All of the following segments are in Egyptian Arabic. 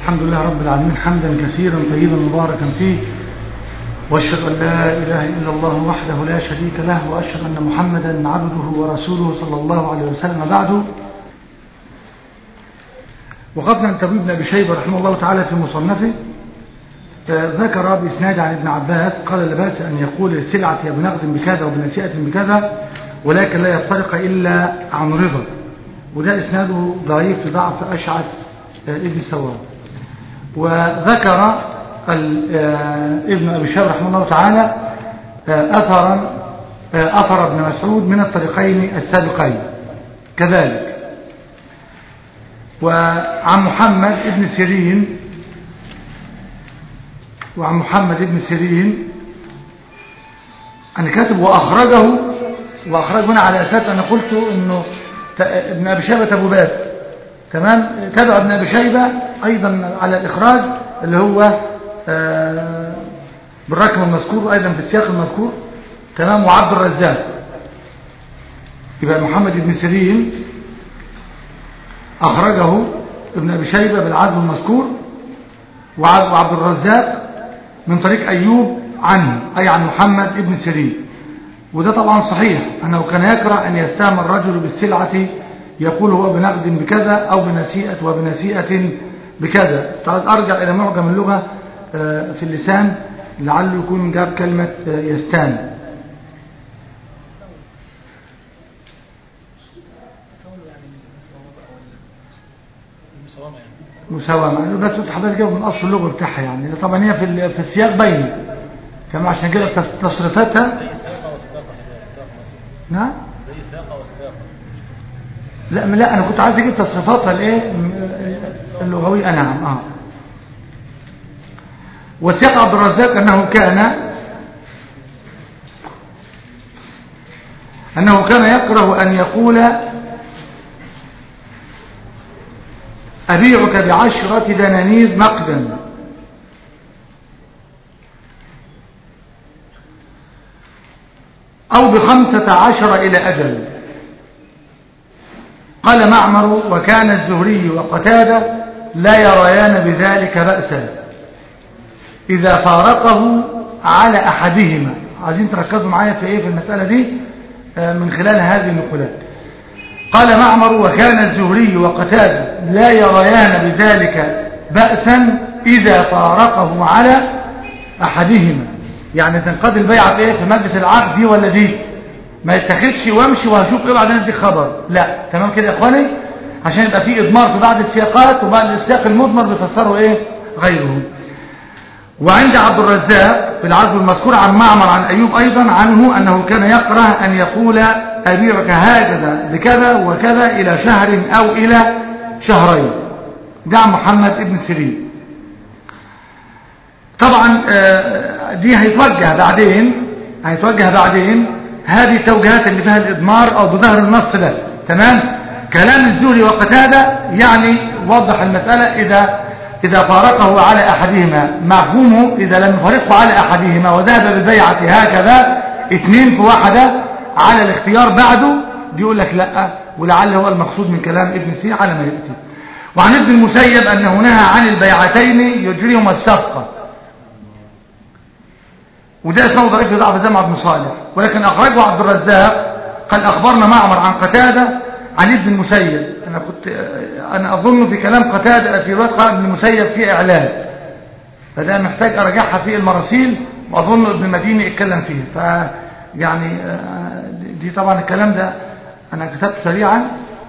الحمد لله رب العالمين حمدا كثيرا طيبا مباركا فيه واشهد ان لا اله الا الله وحده لا شريك له واشهد ان محمدا عبده ورسوله صلى الله عليه وسلم بعد وقفنا عند تبويب بن ابي شيبه رحمه الله تعالى في مصنفه ذكر باسناد عن ابن عباس قال لا باس ان يقول السلعه يا بنقد بكذا وبنسيئه بكذا ولكن لا يفترق الا عن رضا وده اسناده ضعيف ضعف اشعث ابن سوار وذكر ابن ابي شيبه رحمه الله تعالى اثرا اثر ابن مسعود من الطريقين السابقين كذلك وعن محمد ابن سيرين وعن محمد ابن سيرين أنا كاتب وأخرجه وأخرج هنا على أساس أنا قلت أنه ابن أبي شيبة تبوبات تمام تبع ابن أبي شيبة أيضا على الإخراج اللي هو بالرقم المذكور أيضا في السياق المذكور تمام وعبد الرزاق يبقى محمد بن سيرين أخرجه ابن أبي شيبة بالعزم المذكور وعبد الرزاق من طريق أيوب عنه أي عن محمد ابن سيرين وده طبعا صحيح أنه كان يكره أن يستعمل الرجل بالسلعة يقول هو بنقد بكذا أو بنسيئة وبنسيئة بكذا تعال أرجع إلى معجم اللغة في اللسان لعله يكون جاب كلمة يستان مساومة بس حضرتك جايب من أصل اللغة بتاعها يعني طبعا هي في في السياق باينة كما عشان كده تصريفاتها نعم زي ساقة وساقة لا لا انا كنت عايز اجيب تصريفاتها الايه اللغويه نعم اه وسياق عبد الرزاق انه كان انه كان يكره ان يقول ابيعك بعشرة دنانير نقدا او بخمسة عشر الى اجل قال معمر وكان الزهري وقتادة لا يريان بذلك بأسا إذا فارقه على أحدهما عايزين تركزوا معايا في إيه في المسألة دي من خلال هذه النقولات قال معمر وكان الزهري وقتادة لا يريان بذلك بأسا إذا فارقه على أحدهما يعني تنقضي البيعة في إيه في مجلس العقد دي ولا دي ما يتخذش وامشي وهشوف ايه بعدين اديك خبر لا تمام كده يا اخواني عشان يبقى في اضمار في بعض السياقات وبعد السياق المضمر بيفسروا ايه غيره وعند عبد الرزاق في العزم المذكور عن معمر عن ايوب ايضا عنه انه كان يكره ان يقول ابيعك هكذا بكذا وكذا الى شهر او الى شهرين ده عن محمد ابن سيرين طبعا دي هيتوجه بعدين هيتوجه بعدين هذه التوجيهات اللي فيها الإضمار أو بظهر النص ده تمام كلام الزهري وقتادة يعني وضح المسألة إذا إذا فارقه على أحدهما مفهومه إذا لم يفارقه على أحدهما وذهب بالبيعة هكذا اثنين في واحدة على الاختيار بعده دي يقول لك لا ولعل هو المقصود من كلام ابن سينا على ما يأتي وعن ابن المسيب أنه نهى عن البيعتين يجريهما الصفقة وده اسمه ضعيف ضعف زي بن صالح ولكن اخرجه عبد الرزاق قال اخبرنا معمر عن قتاده عن ابن المسيب انا كنت انا اظن في كلام قتاده في روايه قال ابن المسيب في اعلان فده محتاج ارجعها في المراسيل واظن ابن المديني اتكلم فيه ف يعني دي طبعا الكلام ده انا كتبته سريعا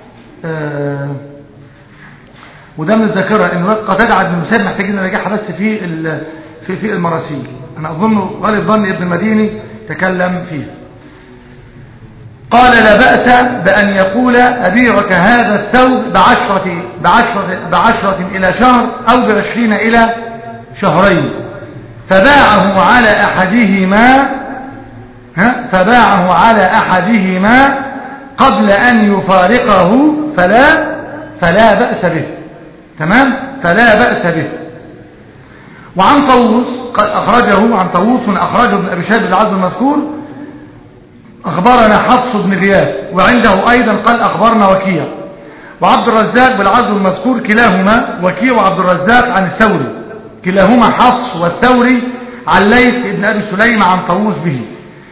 وده من الذاكره ان روايه قتاده عن ابن المسيب محتاجين نراجعها بس في في في المراسيل أنا أظن غالب ظن ابن المديني تكلم فيه قال لا بأس بأن يقول أبيعك هذا الثوب بعشرة, بعشرة, بعشرة إلى شهر أو بعشرين إلى شهرين فباعه على أحدهما ها فباعه على أحدهما قبل أن يفارقه فلا فلا بأس به تمام فلا بأس به وعن طاووس قد أخرجه عن طاووس أخرجه ابن أبي شهاب العز المذكور أخبرنا حفص بن غياث وعنده أيضا قال أخبرنا وكيع وعبد الرزاق بالعزو المذكور كلاهما وكيع وعبد الرزاق عن الثوري كلاهما حفص والثوري عن ليث بن أبي سليم عن طاووس به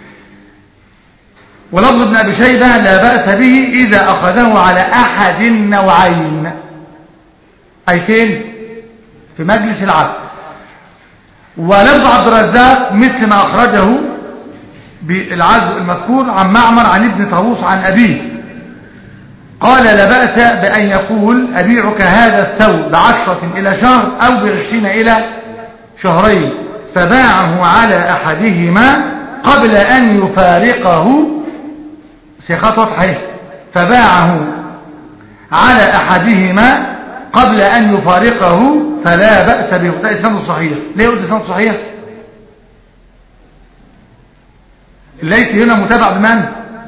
ولفظ ابن أبي شيبة لا بأس به إذا أخذه على أحد النوعين أي فين في مجلس العقد ولفظ عبد الرزاق مثل ما أخرجه بالعزو المذكور عن معمر عن ابن طاووس عن أبيه قال لا بأس بأن يقول أبيعك هذا الثوب بعشرة إلى شهر أو بعشرين إلى شهرين فباعه على أحدهما قبل أن يفارقه سيخات واضحة فباعه على أحدهما قبل أن يفارقه فلا بأس به ده إسناده صحيح ليه قلت إسناده صحيح ليس هنا متابع بمن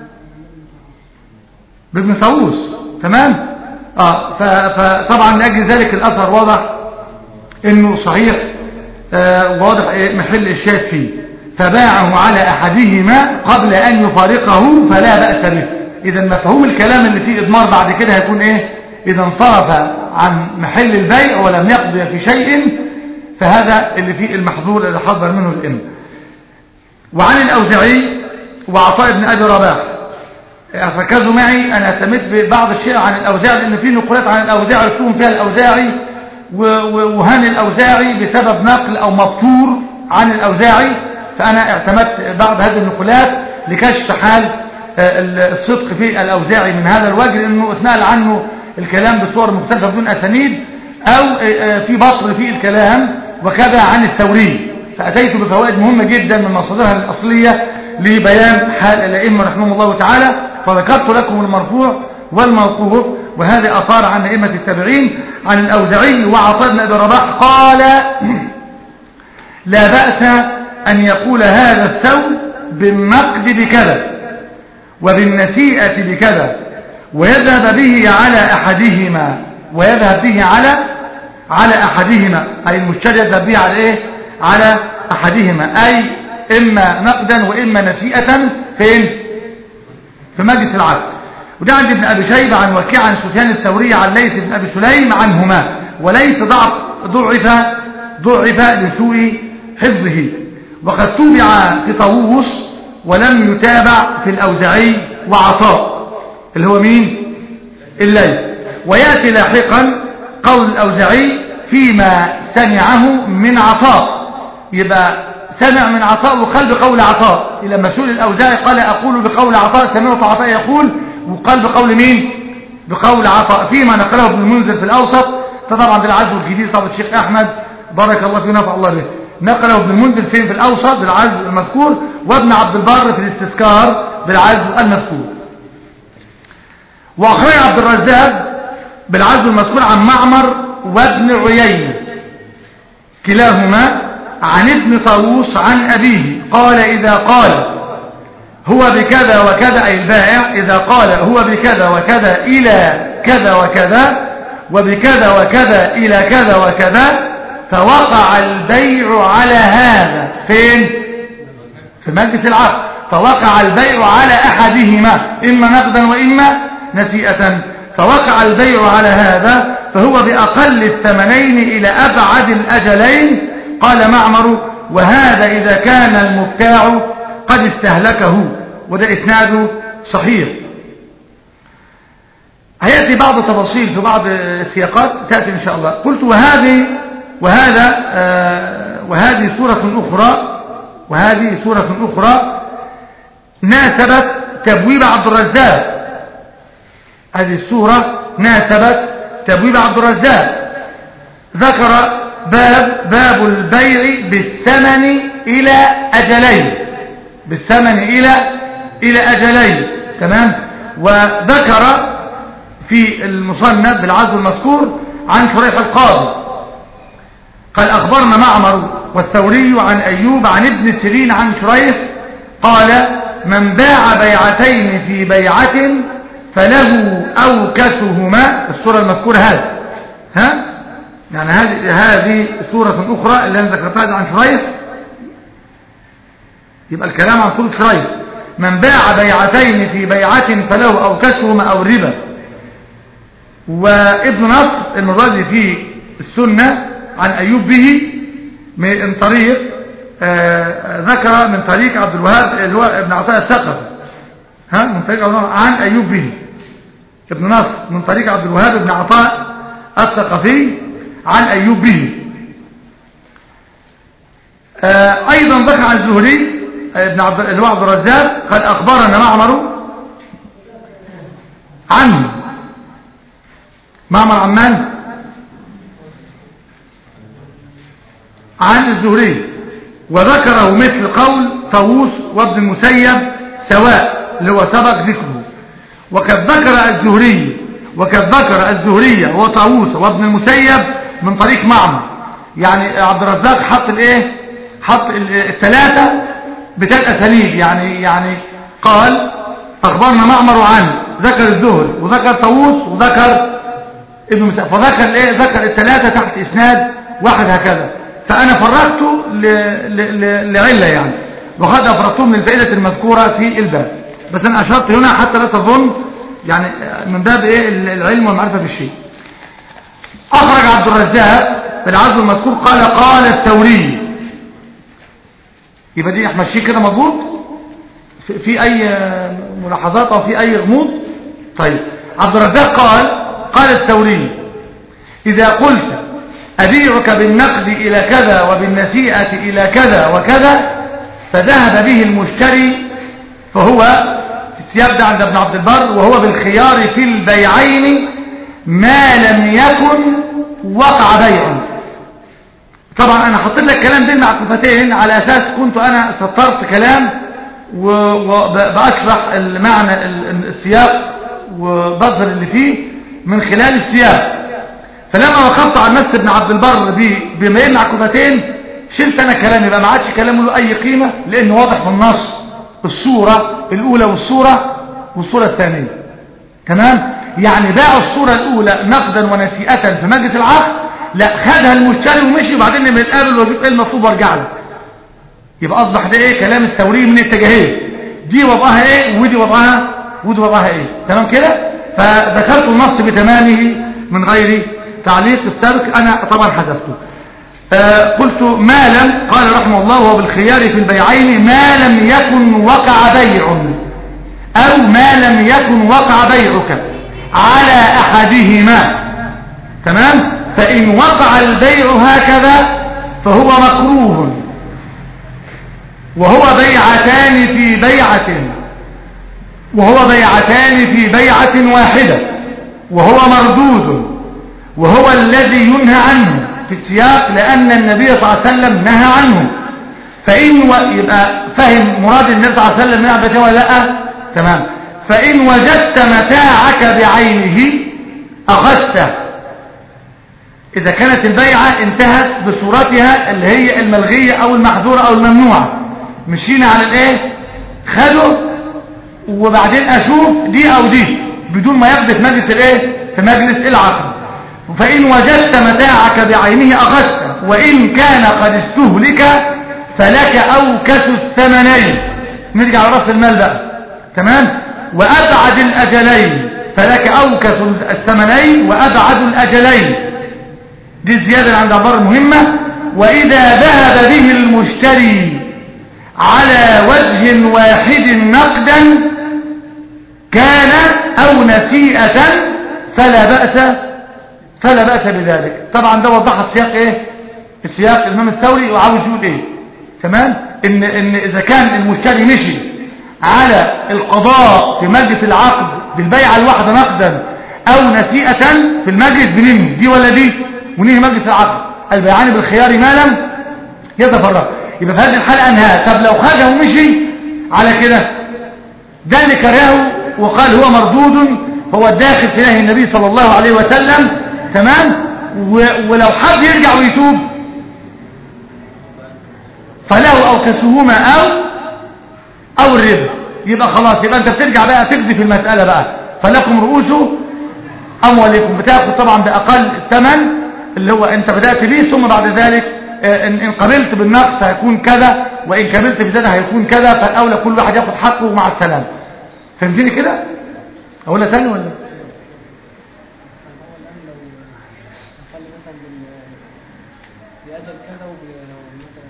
بابن طاووس تمام اه فطبعا لاجل ذلك الاثر واضح انه صحيح آه واضح محل الشاهد فيه فباعه على احدهما قبل ان يفارقه فلا باس به اذا مفهوم الكلام اللي فيه اضمار بعد كده هيكون ايه اذا انصرف عن محل البيع ولم يقضي في شيء فهذا اللي فيه المحظور اللي حضر منه الام وعن الاوزعي وعطاء بن ابي رباح ركزوا معي انا اعتمدت ببعض الشيء عن الاوزاعي لان في نقولات عن الاوزاعي يكتبون فيها الاوزاعي وهان الاوزاعي بسبب نقل او مبتور عن الاوزاعي فانا اعتمدت بعض هذه النقولات لكشف حال الصدق في الاوزاعي من هذا الوجه لانه اتنقل عنه الكلام بصور مختلفه بدون اسانيد او في بطر في الكلام وكذا عن الثوري فاتيت بفوائد مهمه جدا من مصادرها الاصليه لبيان حال الائمه رحمهم الله تعالى فذكرت لكم المرفوع والموقوف وهذا أثار عن أئمة التابعين عن الأوزعي وعطاء بن أبي رباح قال لا بأس أن يقول هذا الثوب بالنقد بكذا وبالنسيئة بكذا ويذهب به على أحدهما ويذهب به على على أحدهما أي المشتري يذهب به على إيه على أحدهما أي إما نقدا وإما نسيئة فين في مجلس العقد وده عند ابن أبي شيبة عن وكيع عن سفيان الثوري عن ليث بن أبي سليم عنهما وليس ضعف ضعف ضعف لسوء حفظه وقد تبع في طاووس ولم يتابع في الأوزعي وعطاء اللي هو مين الليث ويأتي لاحقا قول الأوزعي فيما سمعه من عطاء يبقى سمع من عطاء وقال بقول عطاء إلى مسؤول الأوزاعي قال أقول بقول عطاء سمعت عطاء يقول وقال بقول مين بقول عطاء فيما نقله ابن المنذر في الأوسط فطبعا ده العزو الجديد طبعا الشيخ أحمد بارك الله فيه نفع الله به نقله ابن المنذر فين في الأوسط بالعزو المذكور وابن عبد البر في الاستذكار بالعزو المذكور وأخرج عبد الرزاق بالعزو المذكور عن معمر وابن عيينة كلاهما عن ابن طاووس عن أبيه قال إذا قال هو بكذا وكذا أي البائع إذا قال هو بكذا وكذا إلى كذا وكذا وبكذا وكذا إلى كذا وكذا فوقع البيع على هذا فين في مجلس العقد فوقع البيع على أحدهما إما نقدا وإما نسيئة فوقع البيع على هذا فهو بأقل الثمنين إلى أبعد الأجلين قال معمر وهذا إذا كان المبتاع قد استهلكه وده إسناده صحيح هيأتي بعض التفاصيل في بعض السياقات تأتي إن شاء الله قلت وهذه وهذا آه وهذه سورة أخرى وهذه سورة أخرى ناسبت تبويب عبد الرزاق هذه السورة ناسبت تبويب عبد الرزاق ذكر باب باب البيع بالثمن إلى أجلين بالثمن إلى إلى أجلين تمام وذكر في المصنف بالعزو المذكور عن شريح القاضي قال أخبرنا معمر والثوري عن أيوب عن ابن سيرين عن شريح قال من باع بيعتين في بيعة فله أوكسهما الصورة المذكورة هذه ها يعني هذه هذه سورة أخرى اللي أنا ذكرتها عن شريح يبقى الكلام عن سورة شريح من باع بيعتين في بيعة فله أوكسهما أو الربا وابن نصر المرة دي في السنة عن أيوب به من طريق آه ذكر من طريق عبد الوهاب اللي هو ابن عطاء الثقفي ها من طريق عن أيوب به ابن نصر من طريق عبد الوهاب بن عطاء الثقفي عن أيوب به آه أيضا ذكر عن الزهري ابن عبد اللي هو عبد الرزاق قال أخبرنا معمر عنه معمر عمان عن الزهري وذكره مثل قول طاووس وابن المسيب سواء اللي هو سبق ذكره وقد ذكر الزهري وقد ذكر الزهري وطاووس وابن المسيب من طريق معمر يعني عبد الرزاق حط الايه حط الثلاثه بثلاث اساليب يعني يعني قال اخبرنا معمر عنه ذكر الزهري وذكر طاووس وذكر ابن مسيب فذكر الايه ذكر الثلاثه تحت اسناد واحد هكذا فانا فرقته لعله يعني وقد افرقته من الفائده المذكوره في الباب بس انا اشرت هنا حتى لا تظن يعني من باب ايه العلم والمعرفه بالشيء اخرج عبد الرزاق في العزم المذكور قال قال الثوري يبقى دي ماشيين كده مظبوط في, في اي ملاحظات او في اي غموض طيب عبد الرزاق قال قال الثوري اذا قلت ابيعك بالنقد الى كذا وبالنسيئه الى كذا وكذا فذهب به المشتري فهو في السياق ده عند ابن عبد البر وهو بالخيار في البيعين ما لم يكن وقع بيع طبعا انا حطيت لك كلام دي المعكوفتين على اساس كنت انا سطرت كلام وبشرح المعنى السياق وبظهر اللي فيه من خلال السياق فلما وقفت على نفس ابن عبد البر بما معكوفتين شلت انا كلامي يبقى ما عادش كلامه له اي قيمه لانه واضح في النص الصوره الاولى والصوره والصوره الثانيه تمام يعني باع الصوره الاولى نقدا ونسيئه في مجلس العقد لا خدها المشتري ومشي وبعدين لما نتقابل واشوف ايه المطلوب وارجع لك يبقى اصبح ده ايه كلام الثوري من اتجاهين دي وضعها ايه ودي وضعها ودي وضعها ايه تمام كده فذكرت النص بتمامه من غير تعليق السابق انا طبعا حذفته آه قلت ما لم قال رحمه الله وهو بالخيار في البيعين ما لم يكن وقع بيع او ما لم يكن وقع بيعك على احدهما تمام فان وقع البيع هكذا فهو مكروه وهو بيعتان في بيعة وهو بيعتان في بيعة واحدة وهو مردود وهو الذي ينهى عنه في السياق لأن النبي صلى الله عليه وسلم نهى عنه فإن و... يبقى فهم مراد النبي صلى الله عليه وسلم نهى ولا لا تمام فإن وجدت متاعك بعينه أخذته إذا كانت البيعة انتهت بصورتها اللي هي الملغية أو المحظورة أو الممنوعة مشينا على الايه خده وبعدين اشوف دي او دي بدون ما يقضي في مجلس الايه في مجلس العقد فان وجدت متاعك بعينه اخذته وان كان قد استهلك فلك اوكس الثمنين نرجع على راس المال بقى تمام وابعد الاجلين فلك اوكس الثمنين وابعد الاجلين دي الزياده عند عباره مهمه واذا ذهب به المشتري على وجه واحد نقدا كان او نسيئة فلا بأس فلا بأس بذلك طبعا ده وضح السياق ايه السياق الامام الثوري وعاوز يقول ايه تمام ان ان اذا كان المشتري مشي على القضاء في مجلس العقد بالبيعة الواحدة نقدا او نسيئة في المجلس بننهي دي ولا دي وننهي مجلس العقد البيعان بالخيار ما لم يتفرق يبقى في هذه الحالة انهاه طب لو خرج ومشي على كده ده اللي كرهه وقال هو مردود هو الداخل في نهي النبي صلى الله عليه وسلم تمام ولو حب يرجع ويتوب فله او كسهما او او الربا يبقى خلاص يبقى انت بترجع بقى تقضي في المسألة بقى فلكم رؤوس اموالكم بتاخد طبعا باقل الثمن اللي هو انت بدأت به ثم بعد ذلك ان قبلت بالنقص هيكون كذا وان كملت بزيادة هيكون كذا فالاولى كل واحد ياخد حقه مع السلامه فهمتني كده اقولها ثاني ولا بأجل كذا ومثلا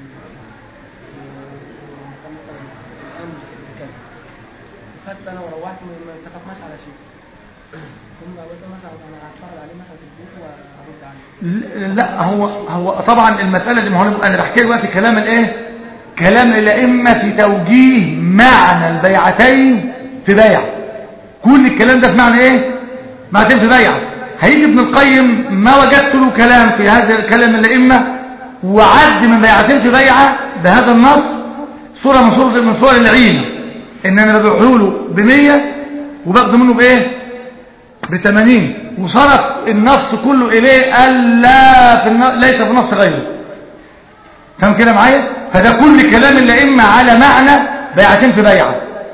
كان مثلا الأمر كذا خدت أنا وروحت ما اتفقناش على شيء ثم قلت مثلا أنا هتفرج عليه مثلا في البيت وهرد عليه لا هو هو طبعا المسألة دي ما هو أنا بحكي دلوقتي كلام الإيه كلام الأئمة في توجيه معنى البيعتين في بيع كل الكلام ده في معنى إيه معنى في بيع هيجي ابن القيم ما وجدت له كلام في هذا الكلام الأئمة وعد من بيعتين في بيعة بهذا النص صورة من صور من صور العين إن أنا ببيعه له ب 100 وباخده منه بإيه ب 80 وصرف النص كله إليه قال لا في النص ليس في النص غيره فاهم كده معايا فده كل كلام الأئمة على معنى بيعتين في بيعة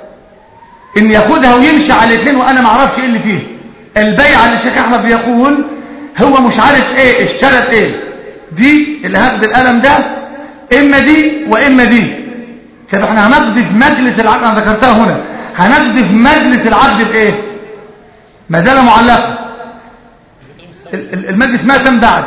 إن ياخدها ويمشي على الاثنين وأنا ما اعرفش إيه اللي فيه البيعة اللي الشيخ أحمد بيقول هو مش عارف إيه اشترت إيه دي اللي هاخد القلم ده إما دي وإما دي طب احنا هنقضي في مجلس العقد أنا ذكرتها هنا هنقضي في مجلس العقد بإيه ما زال معلقا المجلس ما تم بعد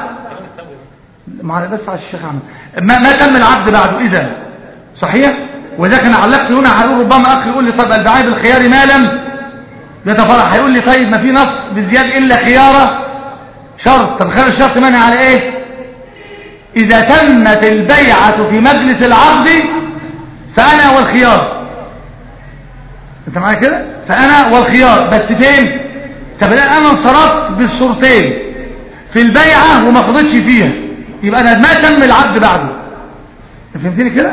ما بس على الشيخ احمد ما, ما تم العقد بعده اذا صحيح واذا كان علقت هنا هقول ربما اخ يقول لي طب البيع بالخيار ما لم يتفرع هيقول لي طيب ما في نص بزياد الا خياره شرط طب خيار الشرط منع على ايه اذا تمت البيعه في مجلس العقد فانا والخيار انت معايا كده فانا والخيار بس فين طب الان انا انصرفت بالصورتين في البيعه وما خضتش فيها يبقى انا ما تم العقد بعده فهمتني كده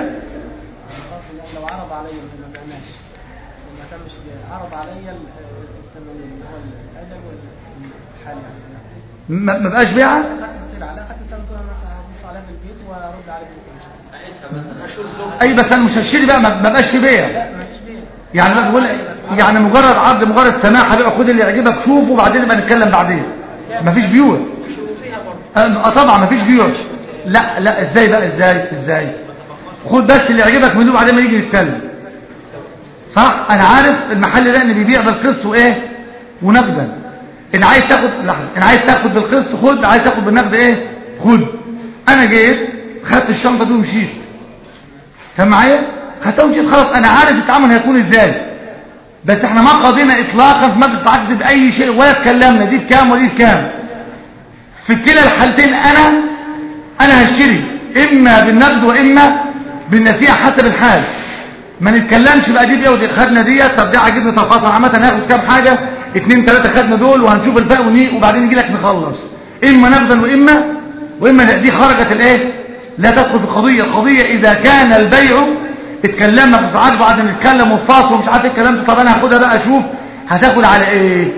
لو عرض عليا ما بعناش وما تمش بيها عرض عليا الثمن اللي هو الاجل والحال يعني ما ما بقاش بيعه خدت السلعه لا خدت السلعه قلت له مثلا هبص عليها في البيت وارد عليك بكره ان شاء الله اي بس انا مش هشتري بقى ما ما بقاش في بيع لا ما فيش بيها يعني بس بقول يعني مجرد عرض مجرد سماحه بقى خد اللي يعجبك شوفه وبعدين نبقى نتكلم بعدين مفيش بيوع فيها برضه اه طبعا مفيش بيوع لا لا ازاي بقى ازاي ازاي خد بس اللي يعجبك منه وبعدين ما نيجي نتكلم صح انا عارف المحل ده ان بيبيع بالقسط وايه ونقدا ان عايز تاخد لحظه ان عايز تاخد بالقسط خد عايز تاخد بالنقد ايه خد انا جيت خدت الشنطه دي ومشيت كان معايا خدتها ومشيت خلاص انا عارف التعامل هيكون ازاي بس احنا ما قضينا اطلاقا في مجلس العقد باي شيء ولا اتكلمنا دي بكام ودي بكام في كلا الحالتين انا انا هشتري اما بالنقد واما بالنسيئه حسب الحال ما نتكلمش بقى دي بيه ودي خدنا ديت طب دي عاجبني طب خلاص عامه هاخد كام حاجه اتنين تلاته خدنا دول وهنشوف الباقي وني وبعدين نيجي لك نخلص اما نقدا واما واما لا دي خرجت الايه لا تدخل في القضيه القضيه اذا كان البيع اتكلمنا في ساعات بعد نتكلم وفاصل ومش عارف ايه الكلام ده طب انا هاخدها بقى اشوف هتاخد على ايه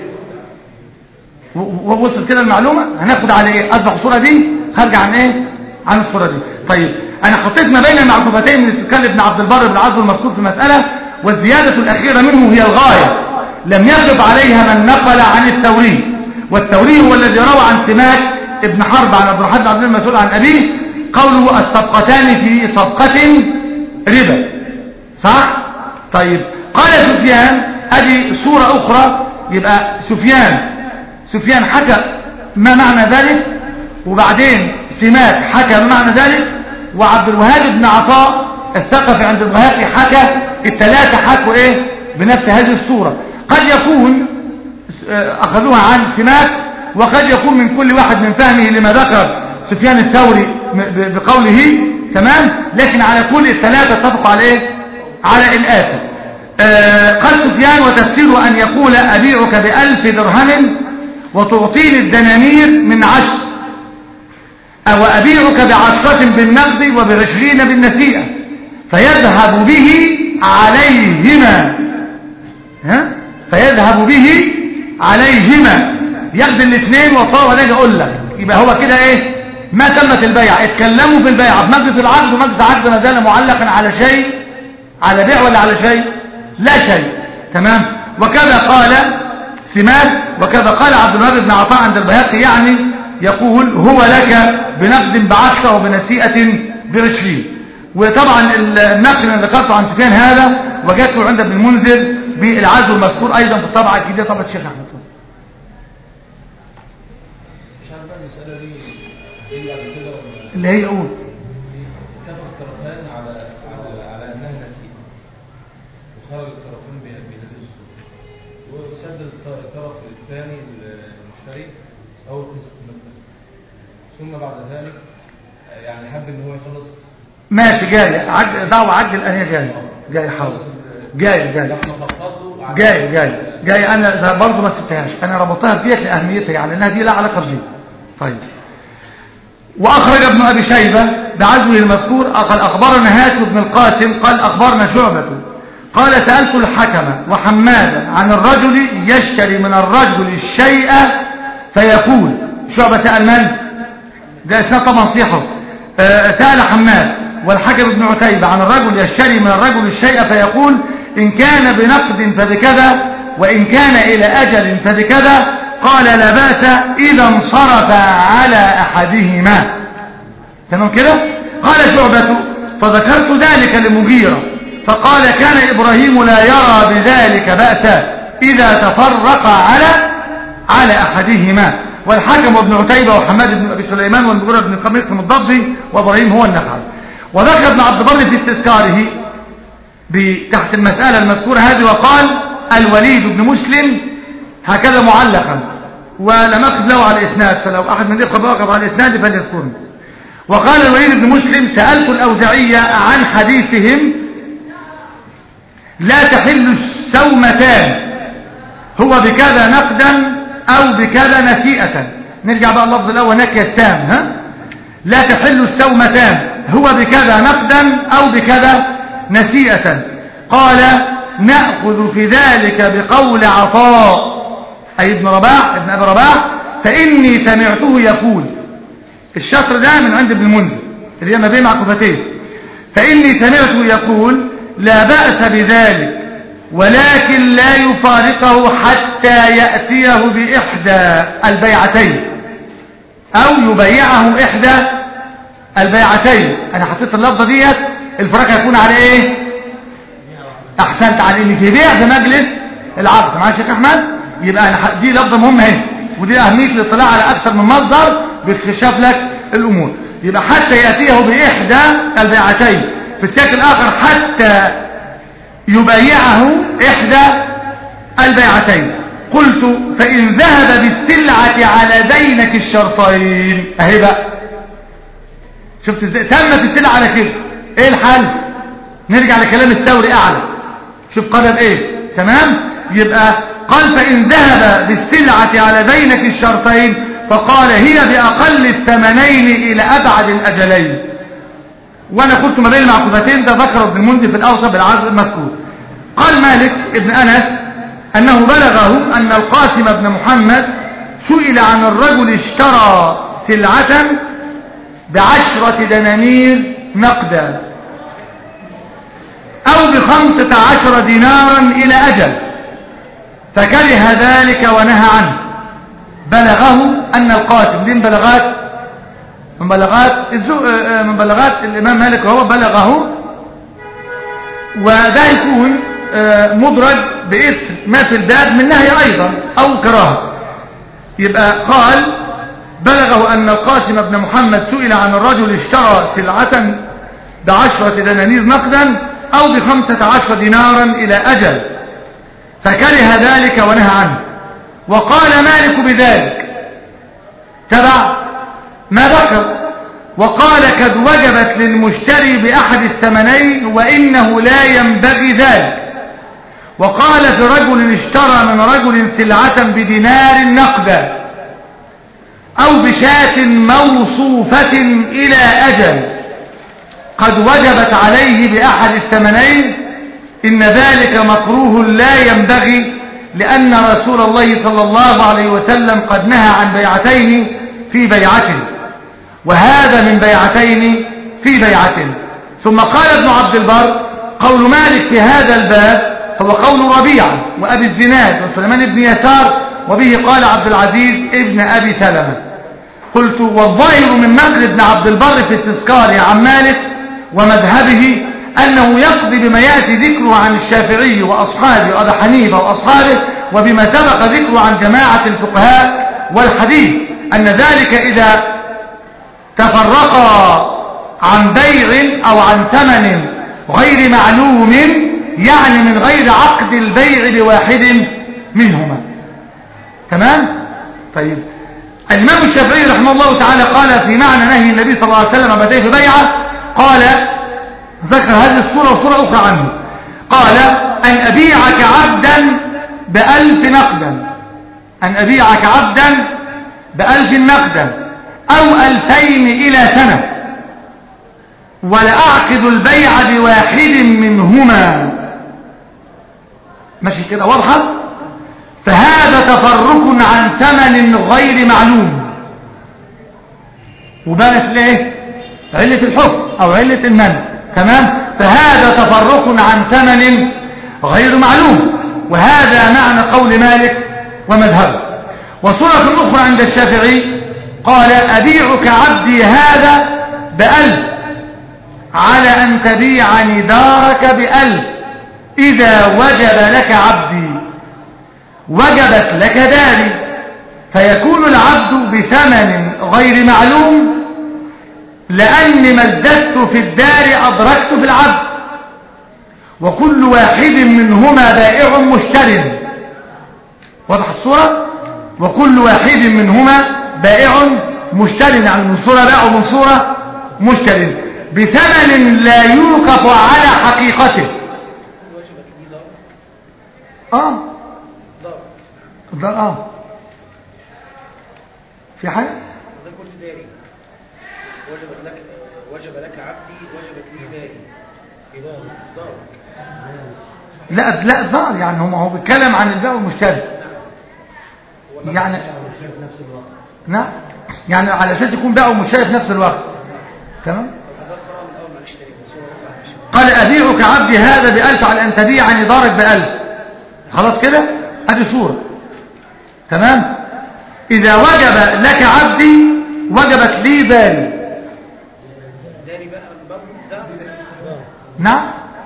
ووصل كده المعلومه هناخد على ايه اصبح الصوره دي هرجع عن ايه عن الصوره دي طيب انا حطيت ما بين المعطوفتين من استقلال ابن عبد البر بن عبد المذكور في المساله والزياده الاخيره منه هي الغايه لم يغلب عليها من نقل عن الثوري والثوري هو الذي روى عن سماك ابن حرب عن عبد الرحمن بن عبد المسعود عن ابيه قوله الصفقتان في صفقه ربا صح طيب قال سفيان ادي صوره اخرى يبقى سفيان سفيان حكى ما معنى ذلك وبعدين سماك حكى ما معنى ذلك وعبد الوهاب بن عطاء الثقفي عند البهقي حكى الثلاثه حكوا ايه بنفس هذه الصوره قد يكون اخذوها عن سماك وقد يكون من كل واحد من فهمه لما ذكر سفيان الثوري بقوله تمام لكن على كل الثلاثه اتفقوا على ايه على الاتي آه قال سفيان وتفسيره ان يقول ابيعك بألف درهم وتعطيني الدنانير من عشر أو أبيعك بعشرة بالنقد وبعشرين بالنسيئة فيذهب به عليهما ها؟ فيذهب به عليهما ياخد الاثنين وصار ولا اقول لك يبقى هو كده ايه ما تمت البيع اتكلموا في البيع في مجلس العقد ومجلس العقد ما زال معلقا على شيء على بيع ولا على شيء لا شيء تمام وكذا قال سمات وكذا قال عبد الوهاب بن عطاء عند البيهقي يعني يقول هو لك بنقد بعشرة وبنسيئة بعشرين وطبعا النقل اللي ذكرته عن سفيان هذا وجدته عند ابن المنذر بالعزو المذكور ايضا في الطبعه الجديده طبعه الشيخ احمد اللي هي قول اتفق الطرفان على على على انها نسيء وخرج الطرفان بهذه الاسلوب وسدد الط- الطرف الثاني المشتري اول قسط مثلا ثم بعد ذلك آه، يعني حب ان هو يخلص ماشي جاي عد دعوة عدل أنا جاي جاي حاضر جاي جاي لما خفضوا على- جاي جاي جاي انا برضه ما سبتهاش انا ربطتها بديت لاهميتها يعني انها دي لا علاقه بدي طيب واخرج ابن ابي شيبه بعزوه المذكور قال اخبرنا هاشم بن القاسم قال اخبرنا شعبه قال سالت الحكم وحمادا عن الرجل يشتري من الرجل الشيء فيقول شعبه سال من ده اسناد طبعا صيحه آه، سأل حماد والحكم بن عتيبة عن الرجل يشتري من الرجل الشيء فيقول إن كان بنقد فبكذا وإن كان إلى أجل فبكذا قال لا بأس إذا انصرف على أحدهما تمام كده قال شعبة فذكرت ذلك لمغيرة فقال كان إبراهيم لا يرى بذلك بأسا إذا تفرق على على أحدهما والحكم ابن عتيبة وحماد بن أبي سليمان والمغيرة بن قميص الضبي وإبراهيم هو النخعي وذكر ابن عبد البر في استذكاره ب- تحت المسألة المذكورة هذه وقال الوليد بن مسلم هكذا معلقا ولم أقف له على الإسناد فلو أحد من الإخوة وقف على الإسناد فليذكرني وقال الوليد بن مسلم سألت الأوزعية عن حديثهم لا تحل السومتان هو بكذا نقدا أو بكذا نسيئة نرجع بقى اللفظ الأول هناك يستام ها لا تحل السومتان هو بكذا نقدا أو بكذا نسيئة قال نأخذ في ذلك بقول عطاء أي ابن رباح ابن أبي رباح فإني سمعته يقول الشطر ده من عند ابن المنذر اللي هي ما بين عقفتين فإني سمعته يقول لا بأس بذلك ولكن لا يفارقه حتى يأتيه بإحدى البيعتين أو يبيعه إحدى البيعتين أنا حطيت اللفظة ديت الفراق هيكون على إيه أحسنت على إن في بيع في مجلس العقد معايا يا شيخ أحمد يبقى أنا ح- دي لفظة مهمة اهي ودي أهمية الاطلاع على أكثر من مصدر باكتشاف لك الأمور يبقى حتى يأتيه بإحدى البيعتين في السياق الآخر حتى يبايعه إحدى البيعتين قلت فإن ذهب بالسلعة على دينك الشرطين أهي بقى شفت ازاي تمت السلعة على كده ايه الحل نرجع لكلام الثوري اعلى شوف قدم ايه تمام يبقى قال فإن ذهب بالسلعة على دينك الشرطين فقال هي بأقل الثمنين إلى أبعد الأجلين وانا قلت ما بين المعقوفتين ده ذكر ابن المنذر في الاوسط بالعدد المذكور قال مالك ابن انس انه بلغه ان القاسم بن محمد سئل عن الرجل اشترى سلعة بعشرة دنانير نقدا او بخمسة عشر دينارا الى اجل فكره ذلك ونهى عنه بلغه ان القاسم دي من بلغات من بلغات الزو... آه، من بلغات الإمام مالك وهو بلغه وده يكون آه، مدرج باسم ما في الباب من نهي أيضا أو كراهة يبقى قال بلغه أن القاسم بن محمد سئل عن الرجل اشترى سلعة بعشرة دنانير نقدا أو بخمسة عشر دينارا إلى أجل فكره ذلك ونهى عنه وقال مالك بذلك تبع ما ذكر وقال قد وجبت للمشتري بأحد الثمنين وإنه لا ينبغي ذلك وقال في رجل اشترى من رجل سلعة بدينار نقدا أو بشاة موصوفة إلى أجل قد وجبت عليه بأحد الثمنين إن ذلك مكروه لا ينبغي لأن رسول الله صلى الله عليه وسلم قد نهى عن بيعتين في بيعته وهذا من بيعتين في بيعة ثم قال ابن عبد البر قول مالك في هذا الباب هو قول ربيعة وأبي الزناد وسليمان بن يسار وبه قال عبد العزيز ابن أبي سلمة قلت والظاهر من مغرب ابن عبد البر في استذكاره عن مالك ومذهبه أنه يقضي بما يأتي ذكره عن الشافعي وأصحابه وأبي حنيفة وأصحابه وبما سبق ذكره عن جماعة الفقهاء والحديث أن ذلك إذا تفرقا عن بيع أو عن ثمن غير معلوم يعني من غير عقد البيع لواحد منهما تمام طيب الإمام الشافعي رحمه الله تعالى قال في معنى نهي النبي صلى الله عليه وسلم عن بدأ في بيعة قال ذكر هذه الصورة وصورة أخرى عنه قال أن أبيعك عبدا بألف نقدا أن أبيعك عبدا بألف نقدا أو ألفين إلى سنة ولأعقد البيع بواحد منهما ماشي كده واضحة فهذا تفرق عن ثمن غير معلوم وبانت ليه علة الحكم أو علة المنع تمام فهذا تفرق عن ثمن غير معلوم وهذا معنى قول مالك ومذهبه وصورة أخرى عند الشافعي قال أبيعك عبدي هذا بألف على أن تبيعني دارك بألف إذا وجب لك عبدي وجبت لك داري فيكون العبد بثمن غير معلوم لأني مددت في الدار أدركت في العبد وكل واحد منهما بائع مشتر واضح الصورة وكل واحد منهما بائع مشتر يعني من صورة بائع ومن صورة مشتر بثمن لا يوقف على حقيقته وجبت لي دار اه دار الدار اه في حاجة وده قلت داري وجبت لك وجب لك عبدي وجبت لي داري إذا دار لا لا الدار يعني هو هو بيتكلم عن البائع والمشتري يعني نعم يعني على اساس يكون بائع ومشتري في نفس الوقت تمام فده قرأ من أول ما اشتري بس هو رفع مش قال أبيعك عبدي هذا بألف على أن تبيعني دارك بألف خلاص كده هذه صورة تمام إذا وجب لك عبدي وجبت لي داري داري بقى من باب ده نعم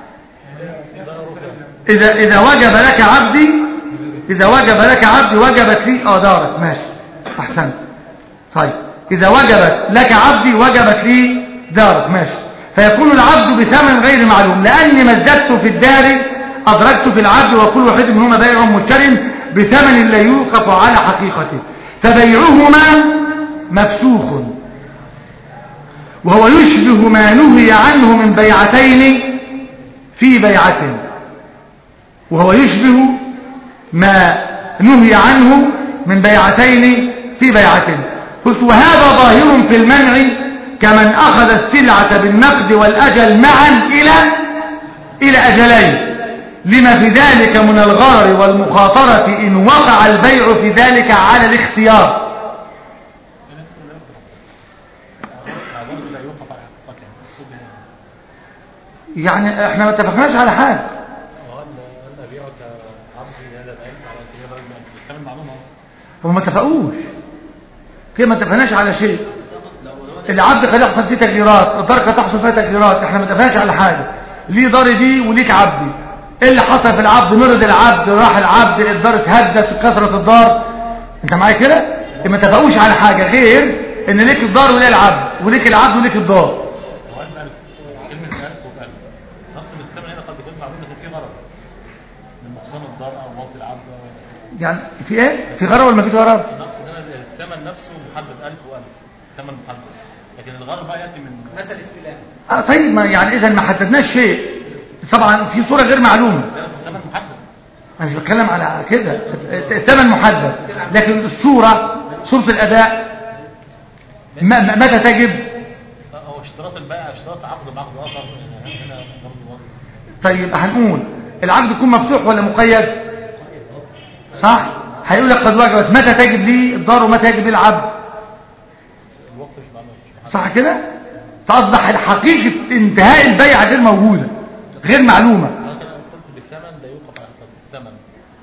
إذا إذا وجب لك عبدي إذا وجب لك عبدي وجبت لي اه دارك ماشي أحسنت طيب إذا وجبت لك عبدي وجبت لي دارك ماشي فيكون العبد بثمن غير معلوم لأني ما ازددت في الدار أدركت في العبد وكل واحد منهما بائع مشتر بثمن لا يوقف على حقيقته فبيعهما مفسوخ وهو يشبه ما نهي عنه من بيعتين في بيعة وهو يشبه ما نهي عنه من بيعتين في بيعة قلت وهذا ظاهر في المنع كمن أخذ السلعة بالنقد والأجل معا إلى إلى أجلين لما في ذلك من الغرر والمخاطرة إن وقع البيع في ذلك على الاختيار لا يوقف على حقيقته المقصود به يعني احنا ما اتفقناش على حاجة وقال قال ابيعك عبدي هذا العلم على كده راجل الكلام معلوم اهو هم ما اتفقوش كده ما اتفقناش على شيء العبد قد يحصل فيه تغييرات الدار قد تحصل فيها تغييرات احنا ما اتفقناش على حاجة ليه داري دي وليك عبدي ايه اللي حصل في العبد مرض العبد راح العبد الدار اتهدت كثرة الدار انت معايا كده ما اتفقوش على حاجة غير ان ليك الدار وليه العبد وليك العبد وليك الدار وقال بألف كلمة ألف وبألف نقص من الثمن هنا قد يكون معلوم لكن في غرض من نقصان الدار أو موت العبد أو- يعني في ايه في غرض ولا ما فيش غرض النقص هنا الثمن نفسه محدد ألف وألف ثمن محدد لكن الغرض بقى يأتي من متى الاستلام آه طيب ما يعني اذا ما حددناش شيء طبعا في صورة غير معلومة بس الثمن محدد انا مش بتكلم على كده الثمن محدد لكن الصورة صورة الاداء ما- ما- متى تجب هو اشتراط البائع اشتراط عقد بعقد آخر هنا برضه برضه طيب هنقول العقد يكون مفتوح ولا مقيد صح هيقول لك قد وجبت متى تجب لي الدار ومتى يجب لي العبد الوقت مش معلوم مش محدد صح كده فاصبح حقيقة انتهاء البيعة غير موجودة غير معلومة لكن أنا قلت بالثمن لا يوقف على حقيقته الثمن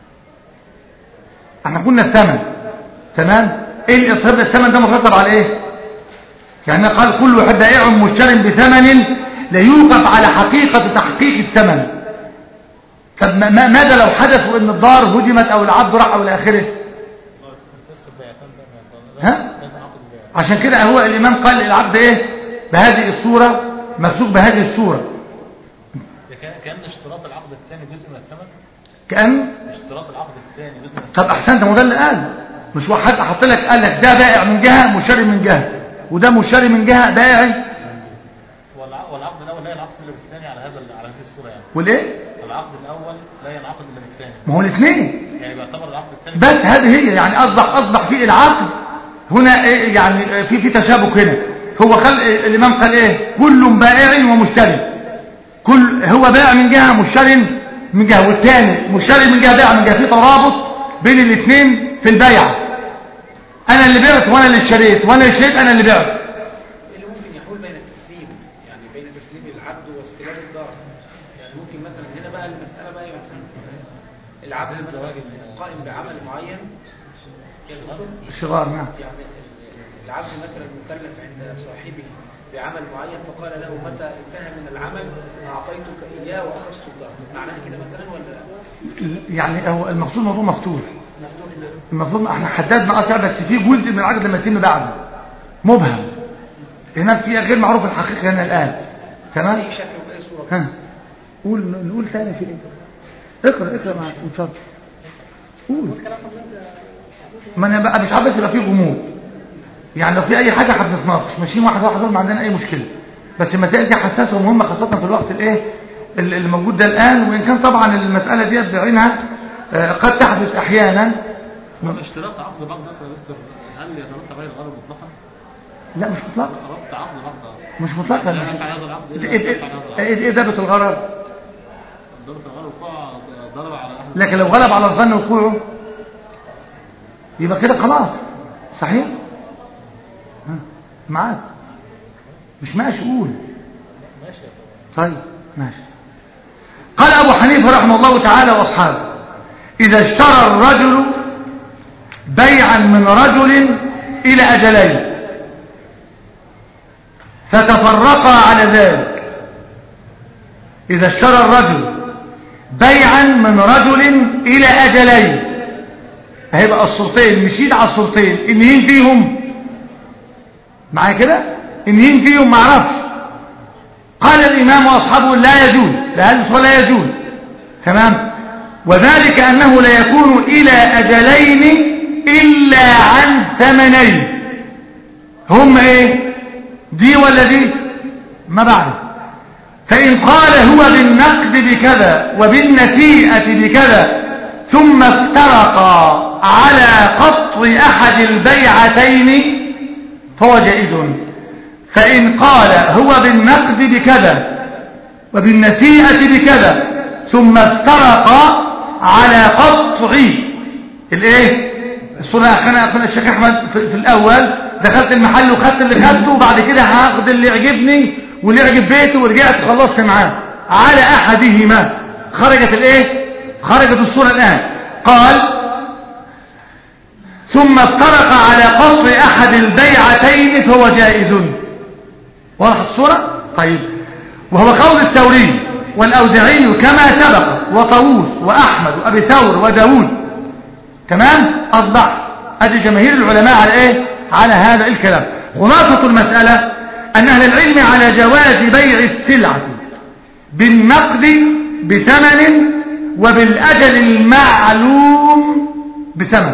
احنا قلنا الثمن تمام ايه الإطهاب الثمن ده مرتب على ايه يعني قال كل واحد بائع مشتر بثمن لا يوقف على حقيقة تحقيق الثمن طب ما- ما- ماذا لو حدث ان الدار هدمت او العبد راح او الى اخره تسكت بيعتان ده ما- ها؟ لازم عقد البيع عشان كده هو الإمام قال العبد إيه بهذه الصورة ممسوك بهذه الصورة كان كان اشتراط العقد الثاني جزء من الثمن كأن اشتراط العقد الثاني جزء من طب الثمن أحسنت ما ده اللي قال مش واحد حط لك قال لك ده بائع من جهة مشتري من جهة وده مشتري من جهة بائع والع- والعقد الاول لا ينعقد الا بالثاني على هذا على هذه الصوره يعني والإيه العقد الاول لا ينعقد الا بالثاني ما هو الاثنين يعني بيعتبر العقد الثاني بس هذه هي يعني أصبح أصبح في العقد هنا إيه يعني في في تشابك هنا هو قال إيه الإمام قال إيه كل بائع ومشتري كل هو بائع من جهة مشتري من جهة والثاني مشتري من جهة بائع من جهة في ترابط بين الاثنين في البيع أنا اللي بعت وأنا اللي اشتريت وأنا اللي اشتريت أنا اللي بعت ايه اللي ممكن يحول بين التسليم يعني بين تسليم العبد واستلام الدار يعني ممكن مثلا هنا بقى المسألة بقى مثلا العبد مثلا قائم بعمل معين يا دكتور شغار نعم يعني العبد مثلا مكلف عند صاحبه بعمل معين فقال له متى انتهى من العمل اعطيتك اياه واخذت الدار معناها كده مثلا ولا لا؟ يعني هو المقصود موضوع مفتوح مفتوح نعم المفروض احنا حددنا اصلا بس في جزء من العقد لما يتم بعده مبهم هناك في غير معروف الحقيقه هنا الان تمام باي شكل وباي صورة ها قول نقول ثاني في ايه اقرا اقرا معاك اتفضل قول ما انا بقى مش عارف يبقى فيه غموض يعني لو في اي حاجه هنتناقش ماشيين واحد واحد ما عندنا اي مشكله بس المسائل دي حساسه ومهمه خاصه في الوقت الايه اللي اللي موجود ده الان وان كان طبعا المساله دي بعينها آه، قد تحدث احيانا اشتراط عقد بعض يا دكتور هل يترتب عليه الغرض مطلقا؟ لا مش مطلق ربط عقد بعض مش مطلقا لا مش ينفع هذا العقد ايه إلا ايه ينفع هذا العقد. ايه ايه ضابط الغرض ضرب الغرض وقع ضرب على اهل لكن لو غلب على الظن وقوعه يبقى كده خلاص صحيح ها، معاك مش ماشي قول ماشي يا طبعا طيب ماشي قال أبو حنيفة رحمه الله تعالى وأصحابه إذا اشترى الرجل بيعا من رجل إلى أجلين فتفرقا على ذلك إذا اشترى الرجل بيعا من رجل إلى أجلين هيبقى الصورتين مشيت على الصورتين إنهين فيهم معايا كده إنهين فيهم معرفش قال الإمام وأصحابه لا يجوز لهذا الصلاة لا يجوز تمام وذلك أنه لا يكون إلى أجلين إلا عن ثمنين هم إيه دي ولا دي ما بعرف فإن قال هو بالنقد بكذا وبالنسيئة بكذا ثم افترقا على قطع أحد البيعتين فهو جائز فإن قال هو بالنقد بكذا وبالنسيئة بكذا ثم افترقا على قطع الايه الصورة اخونا اخونا الشيخ احمد في, في الاول دخلت المحل وخدت اللي خدته وبعد كده هاخد اللي يعجبني واللي يعجب بيته ورجعت خلصت معاه على احدهما خرجت الايه خرجت الصورة الان قال ثم افترق على قطع احد البيعتين فهو جائز واضح الصورة طيب وهو قول الثوري والأوزعي كما سبق وطاووس وأحمد وأبي ثور وداود تمام أصبح أدي جماهير العلماء على إيه على هذا الكلام خلاصة المسألة أن أهل العلم على جواز بيع السلعة بالنقد بثمن وبالأجل المعلوم بثمن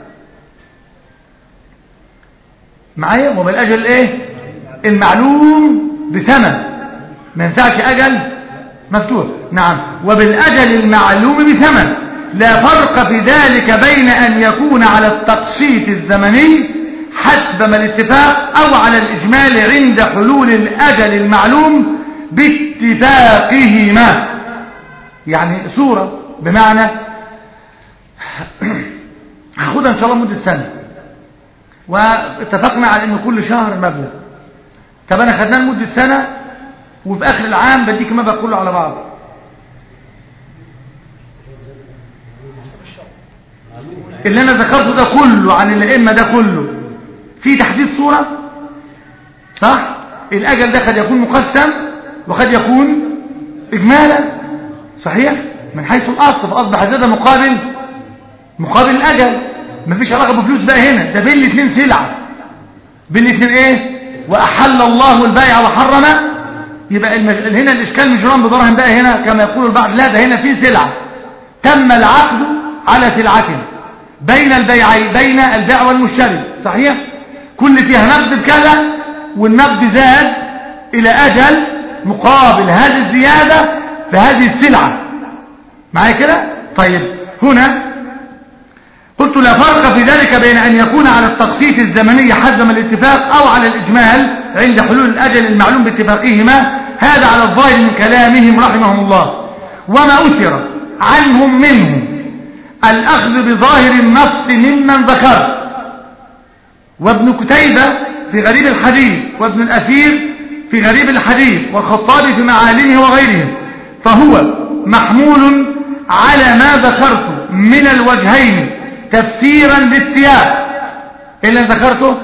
معايا وبالأجل إيه المعلوم بثمن ما ينفعش أجل مفتوح نعم وبالأجل المعلوم بثمن لا فرق في ذلك بين أن يكون على التقسيط الزمني حسب ما الاتفاق أو على الإجمال عند حلول الأجل المعلوم باتفاقهما يعني صورة بمعنى هاخدها إن شاء الله مدة سنة واتفقنا على أن كل شهر مبلغ طب أنا خدناه لمدة سنة وفي آخر العام بديك المبلغ كله على بعض اللي أنا ذكرته ده كله عن الأئمة ده كله في تحديد صورة صح الأجل ده قد يكون مقسم وقد يكون إجمالا صحيح من حيث الأصل فأصبح هذا مقابل مقابل الأجل مفيش علاقة بفلوس بقى هنا ده بين الاثنين سلعة بالاثنين ايه واحل الله البيع وحرم يبقى المج... هنا الاشكال مش جرام بدرهم بقى هنا كما يقول البعض لا ده هنا في سلعه تم العقد على سلعه بين البيعين بين البيع والمشتري صحيح كل فيها نقد بكذا والنقد زاد الى اجل مقابل هذه الزياده في هذه السلعه معايا كده طيب هنا قلت لا فرق في ذلك بين أن يكون على التقسيط الزمني حسب الاتفاق أو على الإجمال عند حلول الأجل المعلوم باتفاقهما هذا على الظاهر من كلامهم رحمهم الله وما أثر عنهم منهم الأخذ بظاهر النص ممن ذكر وابن كتيبة في غريب الحديث وابن الأثير في غريب الحديث والخطابي في معالمه وغيرهم فهو محمول على ما ذكرت من الوجهين تفسيرا للسياق اللي انا ذكرته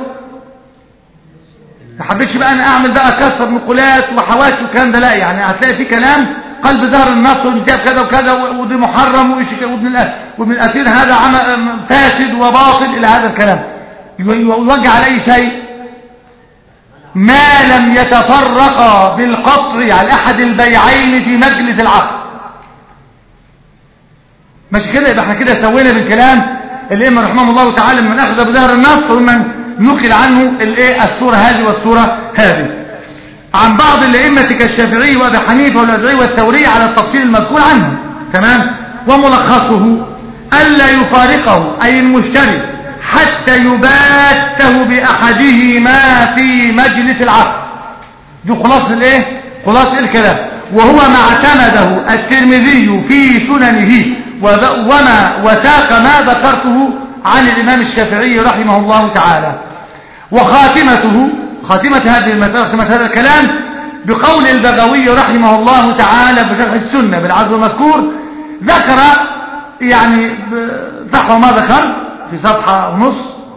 ما حبيتش بقى انا اعمل بقى كسر نقولات وحواشي والكلام ده لا يعني هتلاقي في كلام قلب ظهر النص والمسياب كذا وكذا ودي محرم وابن وابن الاثير هذا عمل فاسد وباطل الى هذا الكلام يوجه على اي شيء ما لم يتفرقا بالقطع على احد البيعين في مجلس العقد ماشي كده يبقى احنا كده سوينا بالكلام الائمه رحمهم الله تعالى من اخذ بظهر النص ومن نقل عنه الايه الصوره هذه والصوره هذه عن بعض الائمه كالشافعي وابي حنيفه والأزعي والثوري على التفصيل المذكور عنه تمام وملخصه الا يفارقه اي المشتري حتى يباته باحدهما في مجلس العقد دي خلاصه الايه خلاصه الكلام وهو ما اعتمده الترمذي في سننه وما وساق ما ذكرته عن الإمام الشافعي رحمه الله تعالى وخاتمته خاتمة هذه المسألة خاتمة هذا الكلام بقول البغوي رحمه الله تعالى بشرح السنة بالعدل المذكور ذكر يعني نحو ما ذكرت في صفحة ونص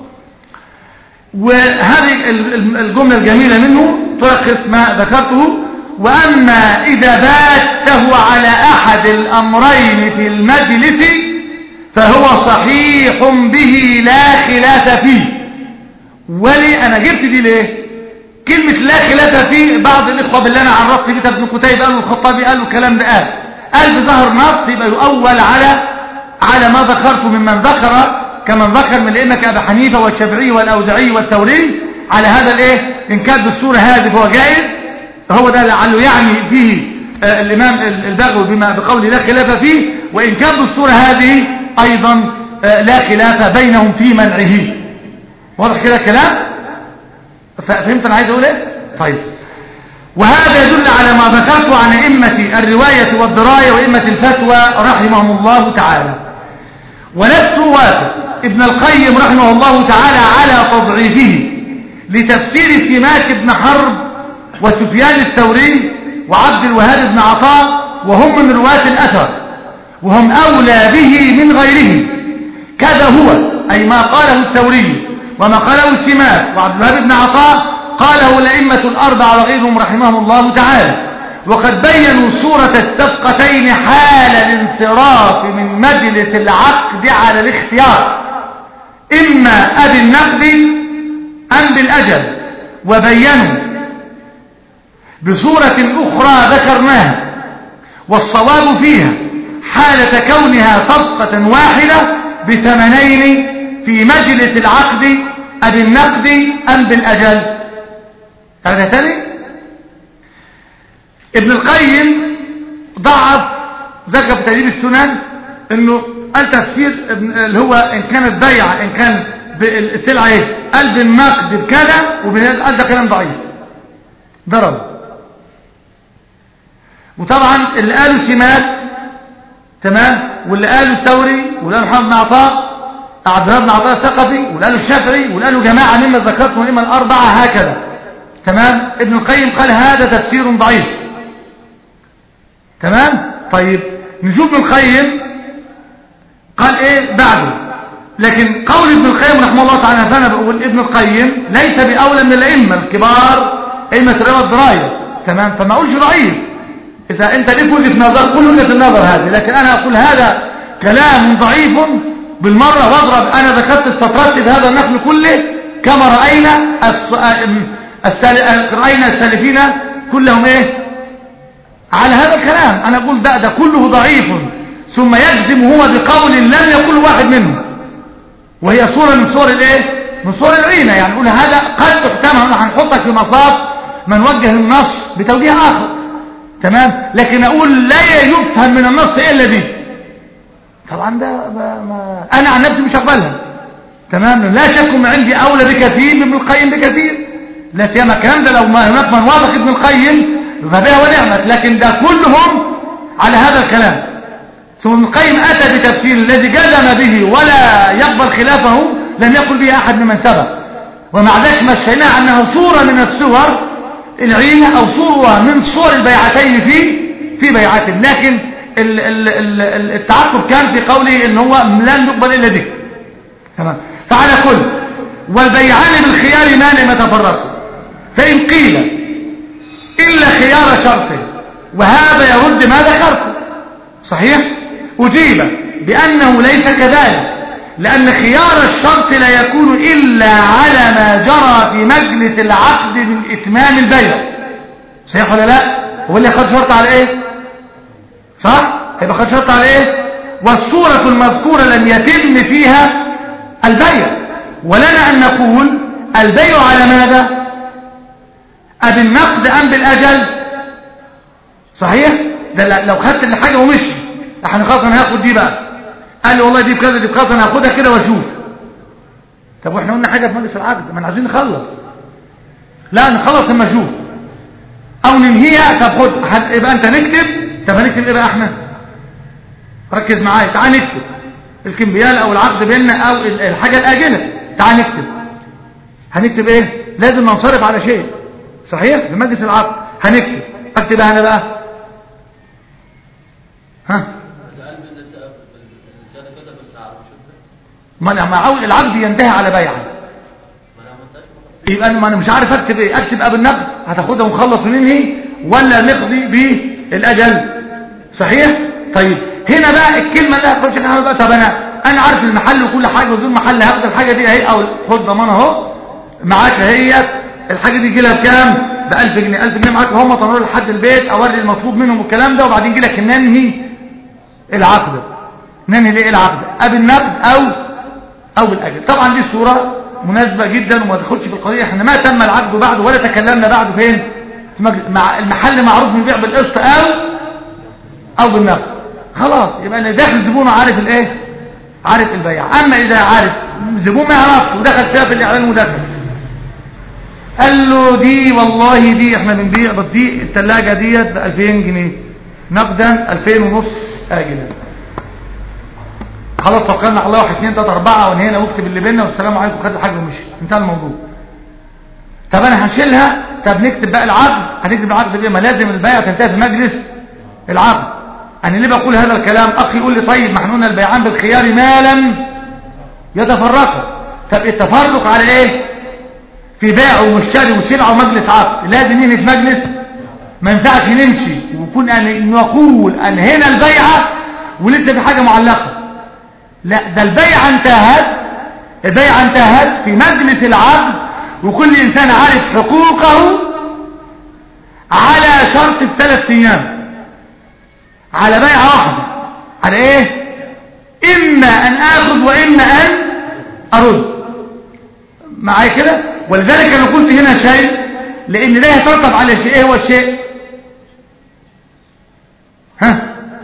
وهذه الجملة الجميلة منه تلخص ما ذكرته وأما إذا باته على أحد الأمرين في المجلس فهو صحيح به لا خلاف فيه ولي أنا جبت دي ليه كلمة لا خلاف فيه بعض الإخوة بالله أنا عرفت بيت ابن كتيب قالوا الخطابي قالوا الكلام ده قال قال بظهر نص يبقى يؤول على على ما ذكرت ممن ذكر كمن ذكر من الأئمة كأبي حنيفة والشافعي والأوزعي والثوري على هذا الإيه إن كان بالصورة هذه فهو جائز هو ده لعله يعني فيه آه الإمام البغوي بما بقول لا خلاف فيه وإن كان بالصورة هذه أيضا آه لا خلاف بينهم في منعه واضح كده الكلام فهمت أنا عايز أقول إيه طيب وهذا يدل على ما ذكرت عن أئمة الرواية والدراية وأئمة الفتوى رحمهم الله تعالى ولست وافق ابن القيم رحمه الله تعالى على تضعيفه لتفسير سماك بن حرب وسفيان الثوري وعبد الوهاب بن عطاء وهم من رواة الأثر وهم أولى به من غيرهم كذا هو أي ما قاله الثوري وما قاله السماك وعبد الوهاب بن عطاء قاله الأئمة الأربعة وغيرهم رحمهم الله تعالى وقد بينوا صورة الصفقتين حال الانصراف من مجلس العقد على الاختيار إما أبي النقد أم بالأجل وبينوا بصورة أخرى ذكرناها والصواب فيها حالة كونها صفقة واحدة بثمنين في مجلس العقد أبي النقد أم بالأجل هذا ثاني ابن القيم ضعف ذكر في تدريب السنن انه قال تفسير اللي هو ان كانت بيع ان كان السلعه ايه قال بالنقد بكذا وقال ده كلام ضعيف ضرب وطبعا اللي قالوا سمات تمام واللي قالوا الثوري واللي قالوا محمد بن عطاء عبد الله بن عطاء الثقفي واللي قالوا الشافعي واللي قالوا جماعه مما ذكرتم الائمه الاربعه هكذا تمام ابن القيم قال هذا تفسير ضعيف تمام طيب نشوف ابن القيم قال ايه بعده لكن قول ابن القيم رحمه الله تعالى فانا بقول ابن القيم ليس باولى من الائمه الكبار ائمه الروايه الدرايه تمام فما اقولش ضعيف اذا انت ليك وجهه نظر كل وجهه النظر هذه لكن انا اقول هذا كلام ضعيف بالمره واضرب انا ذكرت استطردت بهذا النقل كله كما رأينا الس- السال- رأينا السالفين كلهم ايه على هذا الكلام انا اقول بقى ده كله ضعيف ثم يجزم هو بقول لم يقل واحد منهم وهي صورة من صور الايه من صور العينة يعني نقول هذا قد تحتمل هنحطك في مصاف من وجه النص بتوجيه اخر تمام لكن اقول لا يفهم من النص الا دي طبعا ده ما ما انا عن نفسي مش هقبلها تمام لا شك من عندي اولى بكثير من ابن القيم بكثير لا سيما الكلام ده لو ما هناك من وافق ابن القيم فبها ونعمت لكن ده كلهم على هذا الكلام ثم ابن القيم اتى بتفسير الذي جزم به ولا يقبل خلافه لم يقل به احد ممن سبق ومع ذلك مشيناه انه صوره من الصور العينه او صوره من صور البيعتين في في بيعتهم لكن ال- ال- ال- ال- التعقب كان في قوله ان هو لن يقبل الا ذكر تمام فعلى كل والبيعان بالخيار ما لم يتفرقوا فإن قيل إلا خيار شرط وهذا يرد ما ذكرته صحيح أجيب بأنه ليس كذلك لأن خيار الشرط لا يكون إلا على ما جرى في مجلس العقد من إتمام البيع صحيح ولا لا هو اللي خد شرط على إيه صح هيبقى خد شرط على إيه والصورة المذكورة لم يتم فيها البيع ولنا أن نقول البيع على ماذا أبالنقد أم بالأجل صحيح ده لو خدت الحاجة ومشي احنا خلاص انا هاخد دي بقى قال لي والله دي بكذا دي بكذا انا هاخدها كده واشوف طب واحنا قلنا حاجة في مجلس العقد ما احنا عايزين نخلص لا نخلص اما اشوف او ننهيها طب خد حد- يبقى انت نكتب طب هنكتب ايه بقى احنا ركز معايا تعال نكتب الكمبيال او العقد بيننا او ال- الحاجة الاجلة تعال نكتب هنكتب ايه لازم ننصرف على شيء صحيح في مجلس العقد هنكتب اكتب انا بقى ها ما انا ما عاوز العقد ينتهي على بيعه يبقى انا ما انا مش عارف اكتب ايه اكتب قبل النقد هتاخدها ونخلص وننهي ولا نقضي بالاجل صحيح طيب هنا بقى الكلمه اللي هتخش انا بقى طب انا انا عارف المحل وكل حاجه ودون محل هاخد الحاجه دي اهي او خد ضمان اهو معاك اهي الحاجه دي يجي لها بكام ب 1000 جنيه 1000 جنيه معاك هم طنوا لحد البيت اوري المطلوب منهم والكلام ده وبعدين يجي لك ننهي العقد ننهي ليه العقد قبل النقد او او بالاجل طبعا دي صوره مناسبه جدا وما تدخلش في القضيه احنا ما تم العقد بعده ولا تكلمنا بعده فين في مجلس مع المحل معروف بيبيع بالقسط او او بالنقد خلاص يبقى اللي داخل زبونه عارف الايه عارف البيع اما اذا عارف زبون ما يعرفش ودخل فيها في الاعلان ودخل قال له دي والله دي احنا بنبيع بس دي الثلاجه ديت ب 2000 جنيه نقدا 2000 ونص اجلا خلاص توكلنا على الله واحد اثنين ثلاثه اربعه وانهينا واكتب اللي بينا والسلام عليكم خد الحاجه ومشي انتهى الموضوع طب انا هشيلها طب نكتب بقى العقد هنكتب العقد بايه ما لازم البيعه تنتهي في مجلس العقد انا ليه بقول هذا الكلام اخي يقول لي طيب ما احنا قلنا البيعان بالخيار ما لم يتفرقوا طب التفرق على ايه في بيع ومشتري وسلعه ومجلس عقد لازم ننهي في مجلس ما ينفعش نمشي ويكون أن نقول انهينا البيعه ولسه في حاجه معلقه لا ده البيعه انتهت البيعه انتهت في مجلس العقد وكل انسان عارف حقوقه على شرط الثلاث ايام على بيعه واحده على ايه اما ان اخذ واما ان ارد معايا كده ولذلك انا قلت هنا شيء لان ده يترتب على شيء ايه هو الشيء ها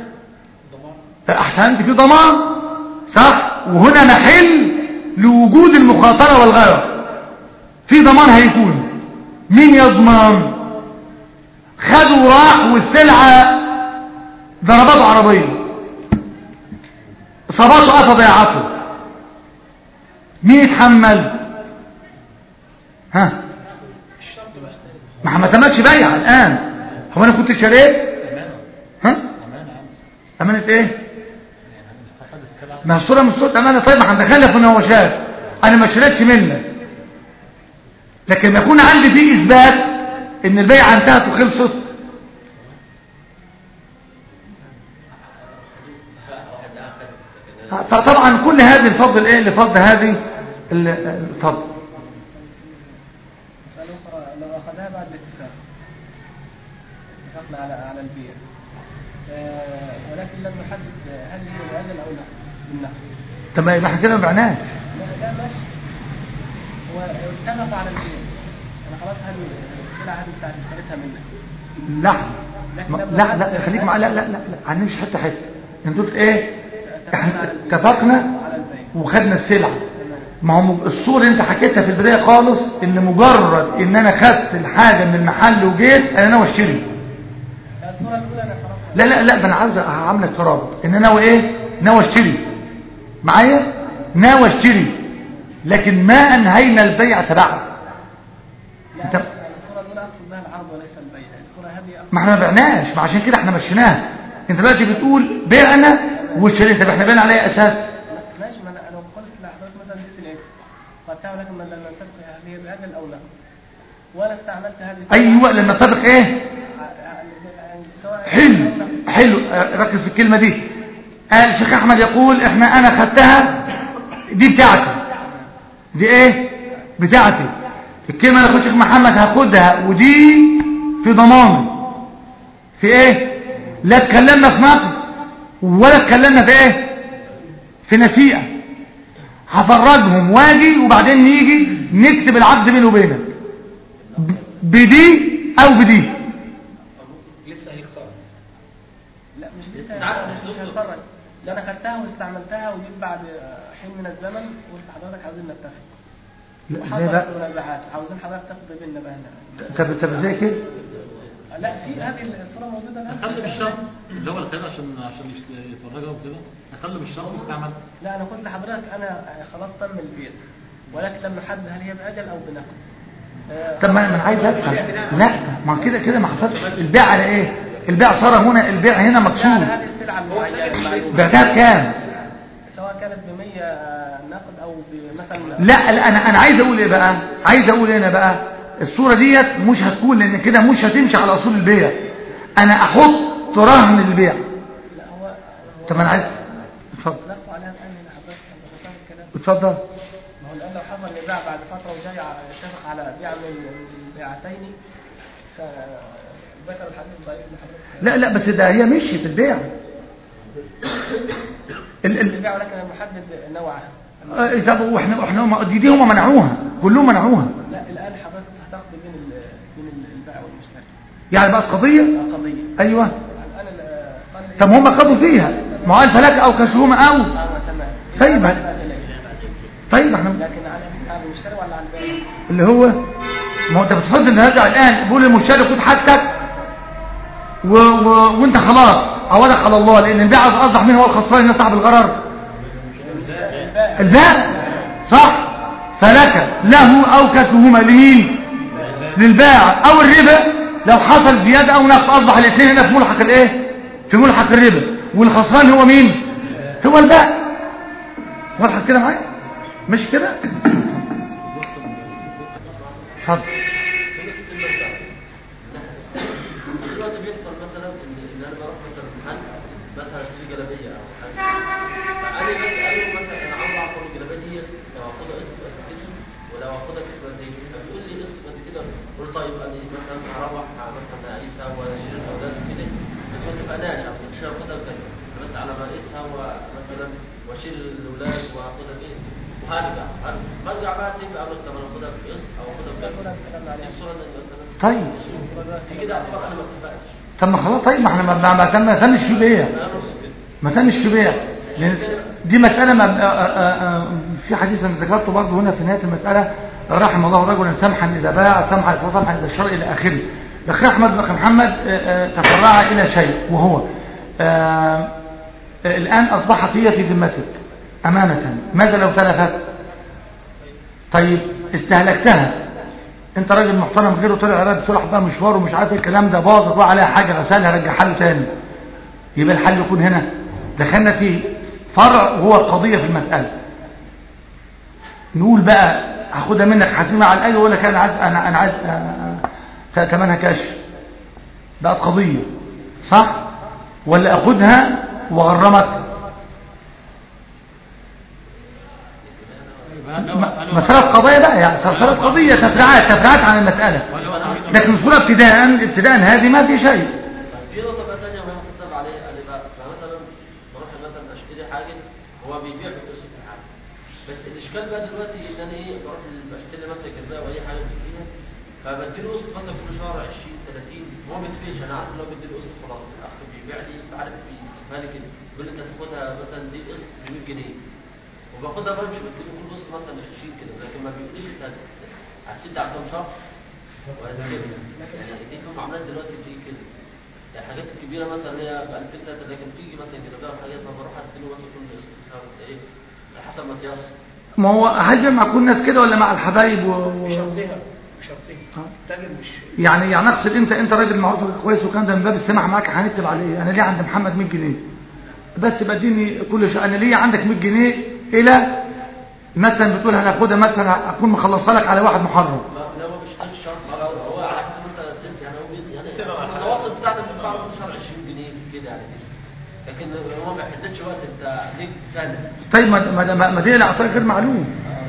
احسنت في ضمان صح وهنا محل لوجود المخاطره والغرر في ضمان هيكون مين يضمن خدوا راح والسلعه ضربات عربيه اصاباته قفا ضياعته مين يتحمل ها ما ما تمتش بيع الان هو انا كنت شريت ها امانه ايه ما الصوره من صوره امانه طيب ما هندخلها في النواشات انا ما اشتريتش منك لكن يكون عندي فيه اثبات ان البيعه انتهت وخلصت طبعا كل هذه الفضل ايه لفضل هذه الفضل اتفقنا على على البيع آه، ولكن لم نحدد هل هي بأجل أو لا بالنقد طب ما يبقى احنا كده ما بعناش لا لا ماشي واتفقوا على البيع أنا خلاص هذه السلعة هذه بتاعت اشتريتها منك لحظة ما- لا لا خليك معايا لا لا لا لا هنمشي حته حته انتوا قلت ايه احنا اتفقنا على البيع وخدنا السلعه ما هو م- الصورة اللي انت حكيتها في البداية خالص ان مجرد ان انا خدت الحاجة من المحل وجيت انا ناوي اشتري الصورة الأولى أنا خلاص لا لا لا ده انا عاوز هعملك فراد ان انا ناوي ايه ناوي اشتري معايا ناوي اشتري لكن ما انهينا البيع تبعك لا انت- الصورة الأولى أقصد بها العرض وليس البيع الصورة هذه أقصد ما احنا ما بعناش ما عشان كده احنا مشيناها انت دلوقتي بتقول بعنا واشتريت طب احنا بعنا على اي اساس لا، ماشي ما أنا لو قلت لحضرتك مثلا دي سلعتي قدتها ولكن ما لم نتفق هل هي بأجل أو لا وأنا استعملت هذه السلعة ايوه لما اتفق ايه ع- ع- سواء حلو أو لا. حلو اه، ركز في الكلمة دي قال الشيخ احمد يقول احنا انا خدتها دي بتاعتي دي ايه بتاعتي الكلمة اللي الشيخ محمد هاخدها ودي في ضماني في ايه لا اتكلمنا في نقد ولا اتكلمنا في ايه في نسيئة هفرجهم واجي وبعدين نيجي نكتب العقد بيني وبينك ب- بدي او بدي لسه هيخسر لا مش لسه ساعات مش مش مش دكتور. هتفرج ده انا خدتها واستعملتها وجيت بعد حين من الزمن قلت لحضرتك عاوزين نتفق لا زي وحصلت بقى منازعات عاوزين حضرتك تقضي بيننا بقى هنا طب طب زي كده لا في هذه الصوره موجوده الان اخلي بالشرط اللي هو الخير عشان عشان يفرجها وكده اخلي بالشرط مستعمل لا انا قلت لحضرتك انا خلاص تم البيع ولكن لم نحدد هل هي باجل او بنقد آه، طب ما انا عايز افهم لا ما كده كده ما حصلش البيع على ايه البيع صار هنا البيع هنا على مقصود هذه السلعه المعينه المعلومة. بعتها بكام سواء كانت ب 100 نقد او مثلا لا لا انا انا عايز اقول ايه بقى عايز اقول هنا بقى الصوره ديت مش هتكون لان كده مش هتمشي على اصول البيع انا احط رهن البيع لا هو هو طب انا عايز اتفضل نص عليها الان هنا حضرتك اذا فاهم الكلام اتفضل ما هو الان لو حصل نزاع بعد فتره وجاي يتفق على بيع من البيعتين فذكر الحديث الضعيف اللي حضرتك لا لا بس ده هي مشيت البيع ال ال البيع ولكن المحدد نوعها آه، طب واحنا احنا هم دي, دي هم منعوها كلهم منعوها لا الان حضرتك هتقضي بين ال- بين البائع والمشتري يعني بقت قضيه قضيه ايوه الان ال- قال طب هم قضوا فيها ما هو الفلك او كسوم او اه تمام طيب. بعد الأجلين. طيب احنا لكن على على المشتري ولا على البائع؟ اللي هو ما هو انت بتفضل نرجع الان بقول للمشتري خد حاجتك و... و... وانت خلاص عوضك على الله لان البيع اصبح مين هو الخسران الناس صاحب الغرر البائع البائع صح فلك له او كسهما لمين للبائع او الربا لو حصل زياده او نقص اصبح الاثنين هنا في ملحق الايه في ملحق الربا والخسران هو مين هو البائع ملحق كده معايا مش كده اتفضل دلوقتي بيحصل مثلا ان ان انا بروح مثلا محل مثلا اشتري جلابيه او حاجه فانا بساله مثلا انا عاوز اعرف الجلابيه دي لو اخدها قسط قد كده ولو اخدها قسط قد كده فبيقول لي قسط قد كده قلت طيب انا مثلا هروح مثلا اقيسها واشيل الاولاد وكده بس ما اتفقناش على مش هاخدها بكذا بس على ما اقيسها مثلا واشيل الاولاد واخدها بايه وهرجع هرجع برجع بقى اتفق اقول له طب انا اخدها بقسط او اخدها كلها بكذا اتكلمنا عليها الصوره اللي مثلا طيب دي كده اعتبر انا ما اتفقتش طب ما خلاص طيب ما احنا ما ما- ما تم- ما تمش في بيع انا اقصد كده ما تمش في بيع لأن دي مسألة ما آه، آه، آه، في حديث أنا ذكرته برضه هنا في نهاية المسألة رحم الله رجلا سمحا إذا باع سمحا إذا سمحا إذا اشترى إلى آخره الأخ أحمد بن أخي محمد آه، آه، تفرع إلى شيء وهو آه، آه، الآن أصبحت هي في ذمتك أمانة ماذا لو تلفت طيب استهلكتها انت راجل محترم غيره طلع رد صلح بقى مشوار ومش عارف ايه الكلام ده باظت وقع عليها حاجه غسلها رجعها له تاني يبقى الحل يكون هنا دخلنا في فرع وهو القضيه في المساله نقول بقى هاخدها منك حاسمه على الاجل ولا كان عايز انا انا عايز آه، ثمنها كاش بقت قضيه صح ولا اخدها واغرمك م- مسألة قضايا بقى يعني مسألة قضية تفرعات تفرعات عن المسألة لكن الصورة ابتداء ابتداء هذه ما في شيء حاجه هو بيبيع بالقسط في الحاجه بس الاشكال بقى دلوقتي ان انا ايه بروح بشتري مثلا كده او اي حاجه بتجيها فبديله قسط مثلا كل شهر 20 30 هو ما بيتفقش انا عارف لو بديله قسط خلاص الاخ بيبيع لي عارف بيسيبها لي كده يقول لي انت هتاخدها مثلا دي قسط ب 100 جنيه وباخدها بمشي بديله كل قسط مثلا 20 كده لكن ما بيقوليش انت هتسد على كام شهر ولا كده يعني دي في معاملات دلوقتي في كده يعني الحاجات الكبيره مثلا هي ب 2000 3 لكن تيجي مثلا كده بقى حاجات فبروح اديله مثلا كل قسط مش عارف ايه على حسب ما تيسر ما هو هل مع كل الناس كده ولا مع الحبايب و... و... شرطها شرطها تاجر مش يعني يعني اقصد انت انت راجل معروف كويس وكان ده من باب السماح معاك هنكتب عليه انا ليه عند محمد 100 جنيه بس بديني كل شيء انا ليه عندك 100 جنيه الى مثلا بتقول هناخدها مثلا اكون مخلصها لك على واحد محرم لا هو مش قد الشهر ما هو هو على حسب انت تدفع يعني هو بيدي يعني المتوسط بتاعك بتدفع كل شهر 20 جنيه كده يعني لكن هو ما يحددش وقت انت ليك سنه طيب ما ما ما, ما دي الاعطاء غير معلوم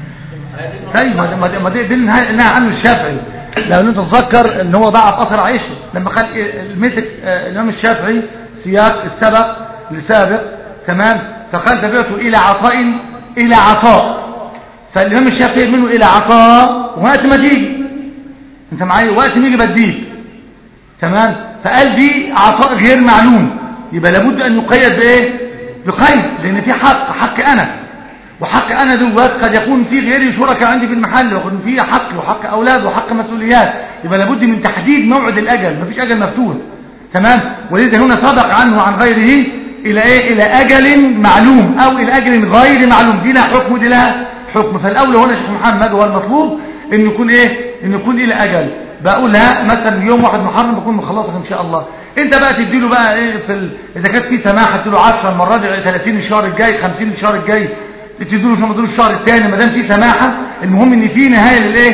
طيب ما ما ما دي, دي اللي نهى عنه الشافعي لو انت تتذكر ان هو ضعف اثر عائشه لما قال المسك الامام الشافعي سياق السبق لسابق تمام فقال تبعته الى عطاء الى عطاء فالامام الشافعي منه الى عطاء وقت ما تيجي انت معايا وقت ما يجي بديك تمام فقال دي عطاء غير معلوم يبقى لابد ان يقيد بايه بقيد لان في حق حق انا وحق انا دوت قد يكون في غيري شركاء عندي في المحل ويكون في حق وحق اولاد وحق مسؤوليات يبقى لابد من تحديد موعد الاجل مفيش اجل مفتوح تمام ولذا هنا سبق عنه عن غيره الى ايه الى اجل معلوم او الى اجل غير معلوم دي لها حكم ودي لها حكم فالاولى هنا شيخ محمد هو المطلوب ان يكون ايه ان يكون الى اجل بقول لها مثلا يوم واحد محرم بكون مخلصك ان شاء الله انت بقى تديله بقى ايه في ال... اذا كانت في سماحه تديله 10 المره دي 30 الشهر الجاي 50 الشهر الجاي تديله شو ما تديله الشهر الثاني ما دام في سماحه المهم ان في نهايه للايه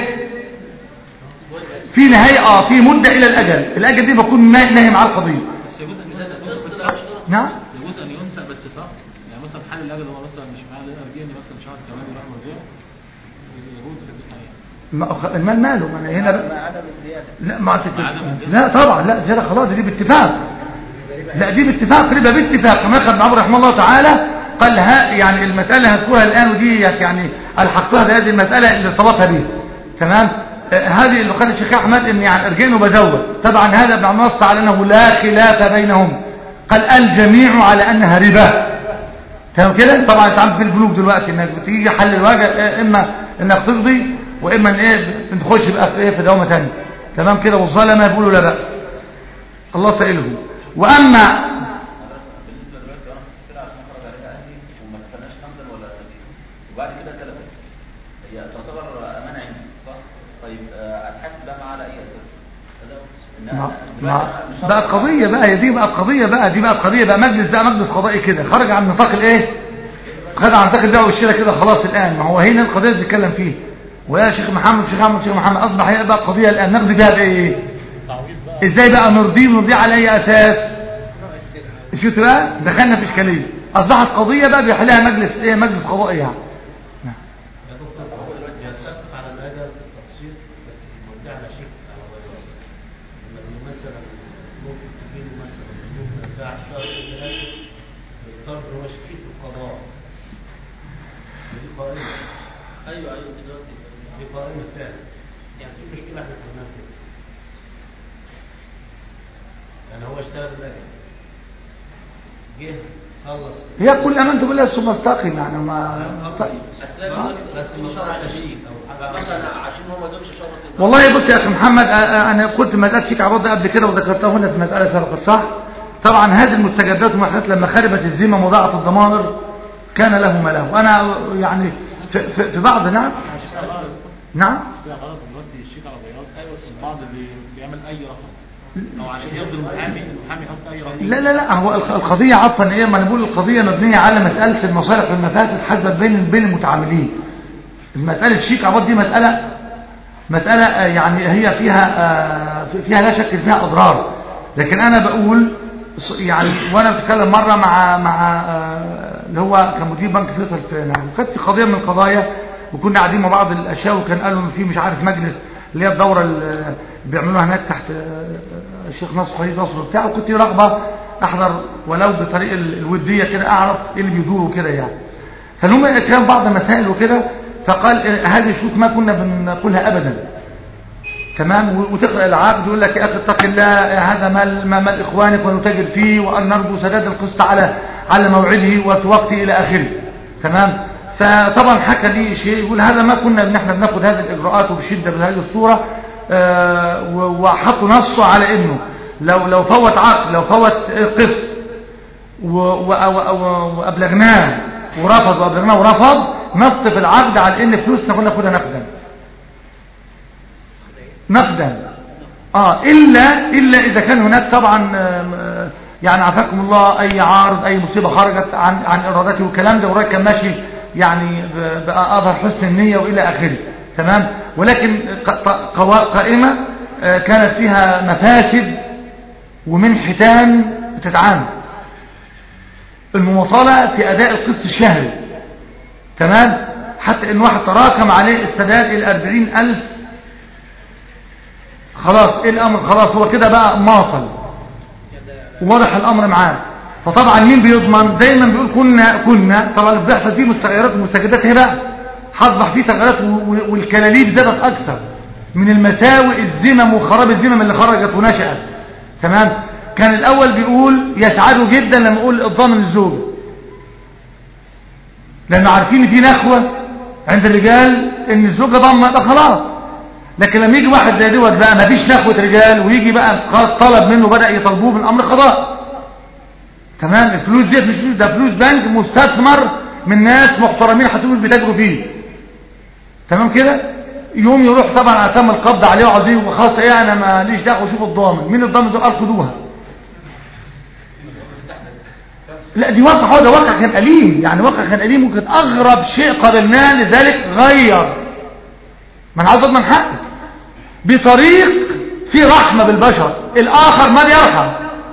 في نهايه اه في مده الى الاجل الاجل دي بكون ناهي مع القضيه بس يجوز ان ينسى القسط ده باتفاق مش نعم يجوز ان ينسى باتفاق يعني مثلا حال الاجل هو مثلا مش معاه لا ارجعني مثلا شهر كمان يروح مرجعه يجوز في الحقيقه ما أخ- المال ماله ما انا هنا مع عدم الزياده لا ما تت... مع عدم الزيادة. لا طبعا لا زياده خلاص دي باتفاق لا دي باتفاق ربا باتفاق كما اخذ عمر رحمه الله تعالى قال ها يعني المساله هذكرها الان ودي يعني الحقتها بهذه المساله اللي ارتبطها به تمام آه، هذه اللي قال الشيخ احمد ان يعني ارجين وبزوج طبعا هذا ابن نص على انه لا خلاف بينهم قال الجميع على انها ربا تمام كده طبعا انت عارف في البنوك دلوقتي انك بتيجي حل الواجب آه، اما انك تقضي واما ان ايه بتخش بقى في ايه في دوامه ثانيه تمام كده والظلمه يقولوا لا باس الله سائله واما بالنسبه دلوقتي انا السلعه عشان اخرج عليها اهلي وما دفعناش خمسا ولا نسيت وبعد كده اتلفت هي تعتبر امانه عندي صح؟ طيب آه، اتحاسب بقى معاها على اي اساس؟ كده؟ إن ما أنا ما دلوقتي أنا مش بقت هقدر- قضية بقى هي دي بقت قضية بقى دي بقت قضية بقى مجلس بقى مجلس قضائي كده خرج عن نطاق الايه خرج عن نطاق الدعوة والشراء كده خلاص الآن ما هو هنا القضية اللي بنتكلم فيه ويا شيخ محمد شيخ محمد شيخ محمد أصبح هي بقى قضية الآن نقضي بها بإيه تعويض بقى ازاي بقى نرضيه ونرضيه على اي اساس شفت بقى دخلنا في اشكاليه اصبحت قضيه بقى بيحلها مجلس ايه مجلس قضائي يعني يا دكتور هو دلوقتي بيتفق على الاجل في التقسيط بس بيودع على شيك على بياض لما مثلا ممكن تجيله مثلا ممكن يدفع الشهر الثلاثة يضطر هو شيك القضاء دي قائمة ايوه ايوه دلوقتي دي قائمة فعلا يعني في مشكلة احنا قلناها كده يعني هو اشتغل الاجل جه خلص هي كل امانته بالله ثم استقم يعني ما طيب. اصل آه. بس كل مش شهر على تشيك شيك او حاجة مثلا عشان هو ما جابش شهر والله بص يا اخي محمد آه، آه، انا كنت مساله شيك عباد قبل كده وذكرتها هنا في مساله سبقت صح طبعا هذه المستجدات والمحدثات لما خربت الذمه وضاعت الضمائر كان له ما له وانا يعني في, في, في بعض نعم نعم فيها غلط دلوقتي الشيك على بياض ايوه البعض اللي بيعمل اي رقم او عشان يرضي المحامي المحامي يحط اي رقم لا لا لا هو الق- القضية عطفا ايه ما انا بقول القضية مبنية على مسألة المصالح والمفاسد حسب بين بين المتعاملين المسألة الشيك عباد دي مسألة مسألة آه، يعني هي فيها آه، فيها لا شك فيها أضرار لكن أنا بقول ص- يعني وأنا بتكلم مرة مع مع آه، اللي هو كان مدير بنك فيصل في نعم كانت في قضية من القضايا وكنا قاعدين مع بعض الأشياء وكان قالوا إن في مش عارف مجلس اللي هي الدورة اللي بيعملوها هناك تحت آه، الشيخ ناصر حديد نصر وبتاع وكنت رغبة احضر ولو بطريق ال- الوديه كده اعرف ايه اللي بيدور كده يعني فالهم كان بعض المسائل وكده فقال إيه، هذه الشروط ما كنا بنقولها ابدا تمام و- وتقرا العقد يقول لك يا اخي اتق الله هذا مال ما- مال اخوانك ونتاجر فيه وان نرجو سداد القسط على على موعده وفي وقته الى اخره تمام فطبعا حكى لي شيء يقول هذا ما كنا ان احنا بناخد هذه الاجراءات وبشده بهذه الصوره آه، و- وحطوا نصه على انه لو لو فوت عقد لو فوت قسط و- و- و- و- وابلغناه ورفض وابلغناه ورفض نص في العقد على ان فلوسنا كنا ناخدها نقدا نقدا اه الا الا اذا كان هناك طبعا آم، آه، يعني عافاكم الله اي عارض اي مصيبه خرجت عن عن ارادته والكلام ده والراجل كان ماشي يعني ب- باظهر حسن النيه والى اخره تمام ولكن ق- ق- قوا- قائمه آه، كانت فيها مفاسد ومن حيتان بتتعامل المماطله في اداء القسط الشهري تمام حتى ان واحد تراكم عليه السداد الى 40000 خلاص ايه الامر خلاص هو كده بقى ماطل وواضح الامر معاه فطبعا مين بيضمن دايما بيقول كنا كنا طبعا اللي بيحصل فيه مستغيرات ومستجدات هي بقى هتصبح فيه تغيرات و- و- والكلاليب زادت اكثر من المساوئ الزمم وخراب الزمم اللي خرجت ونشأت تمام كان الاول بيقول يسعدوا جدا لما يقول الضامن الزوج لانه عارفين ان في نخوه عند الرجال ان الزوجه ضامنه يبقى خلاص لكن لما يجي واحد زي دوت بقى ما فيش نخوه رجال ويجي بقى طلب منه بدا يطالبوه بالامر قضاء تمام الفلوس ديت مش فلوس ده فلوس بنك مستثمر من ناس محترمين حاطين بيتاجروا فيه تمام كده يوم يروح طبعا على تم القبض عليه وعايزين وخلاص ايه انا ماليش دعوه شوف الضامن مين الضامن ده قال خدوها لا دي واقع هو ده واقع كان أليم يعني واقع كان أليم وكان أغرب شيء قابلناه لذلك غير ما أنا عاوز أضمن حقك بطريق في رحمة بالبشر الآخر ما بيرحم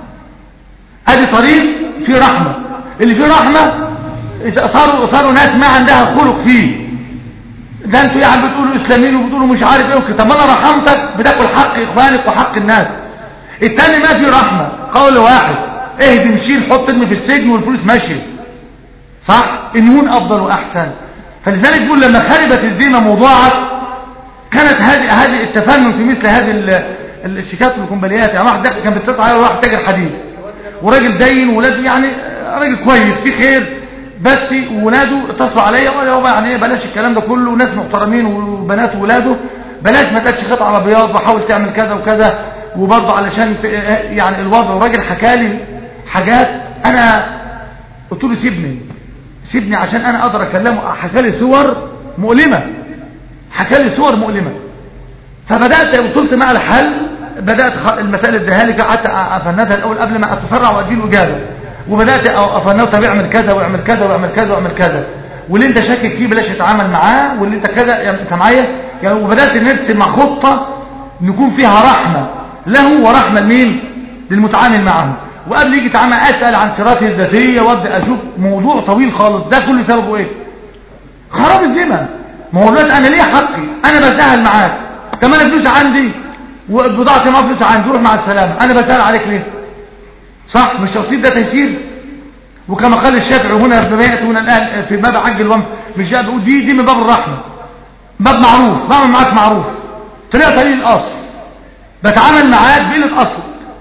ادي طريق في رحمة اللي فيه رحمة إذا صاروا صاروا ناس ما عندها خلق فيه ده انتوا يعني بتقولوا اسلاميين وبتقولوا مش عارف ايه وكده طب ما انا رحمتك بتاكل حق اخوانك وحق الناس التاني ما في رحمة قول واحد اهدم شيل حط ارمي في السجن والفلوس ماشيه صح النون افضل واحسن فلذلك بيقول لما خربت الزينه موضوعت كانت هذه هذه التفنن في مثل هذه ال- الشيكات والكمباليات يعني واحد داخل كان بيتصل عليه واحد تاجر حديد وراجل دين وولاده يعني راجل كويس في خير بس ولاده اتصلوا عليا وقالوا يابا يعني ايه بلاش الكلام ده كله وناس محترمين وبنات ولاده بلاش ما تاتش قطع على بياض وحاول تعمل كذا وكذا وبرضه علشان في يعني الوضع وراجل حكى لي حاجات انا قلت له سيبني سيبني عشان انا اقدر اكلمه حكى لي صور مؤلمه حكى لي صور مؤلمه فبدات وصلت مع الحل بدات خ- المسائل اديها لي قعدت افندها الاول قبل ما اتسرع وادي له اجابه وبدات افنده طب اعمل كذا واعمل كذا واعمل كذا واعمل كذا واللي انت شاكك فيه بلاش تتعامل معاه واللي انت كذا يعني انت معايا يعني وبدات نرسم مع خطه نكون فيها رحمه له ورحمه لمين للمتعامل معه وقبل يجي يتعامل اسال عن سيرته الذاتيه وابدا اشوف موضوع طويل خالص ده كله سببه ايه خراب الذمم ما هو دلوقتي انا ليه حقي انا بسهل معاك طب ما انا فلوس عندي وبضاعتي ما فلوس عندي روح مع السلامه انا بسهل عليك ليه صح مش تقسيط ده تيسير وكما قال الشافعي هنا في بيئة هنا الآن في باب حج الوم مش جاء بيقول دي دي من باب الرحمة باب معروف بعمل معاك معروف طريقة قليل الأصل بتعامل معاك بقلة أصل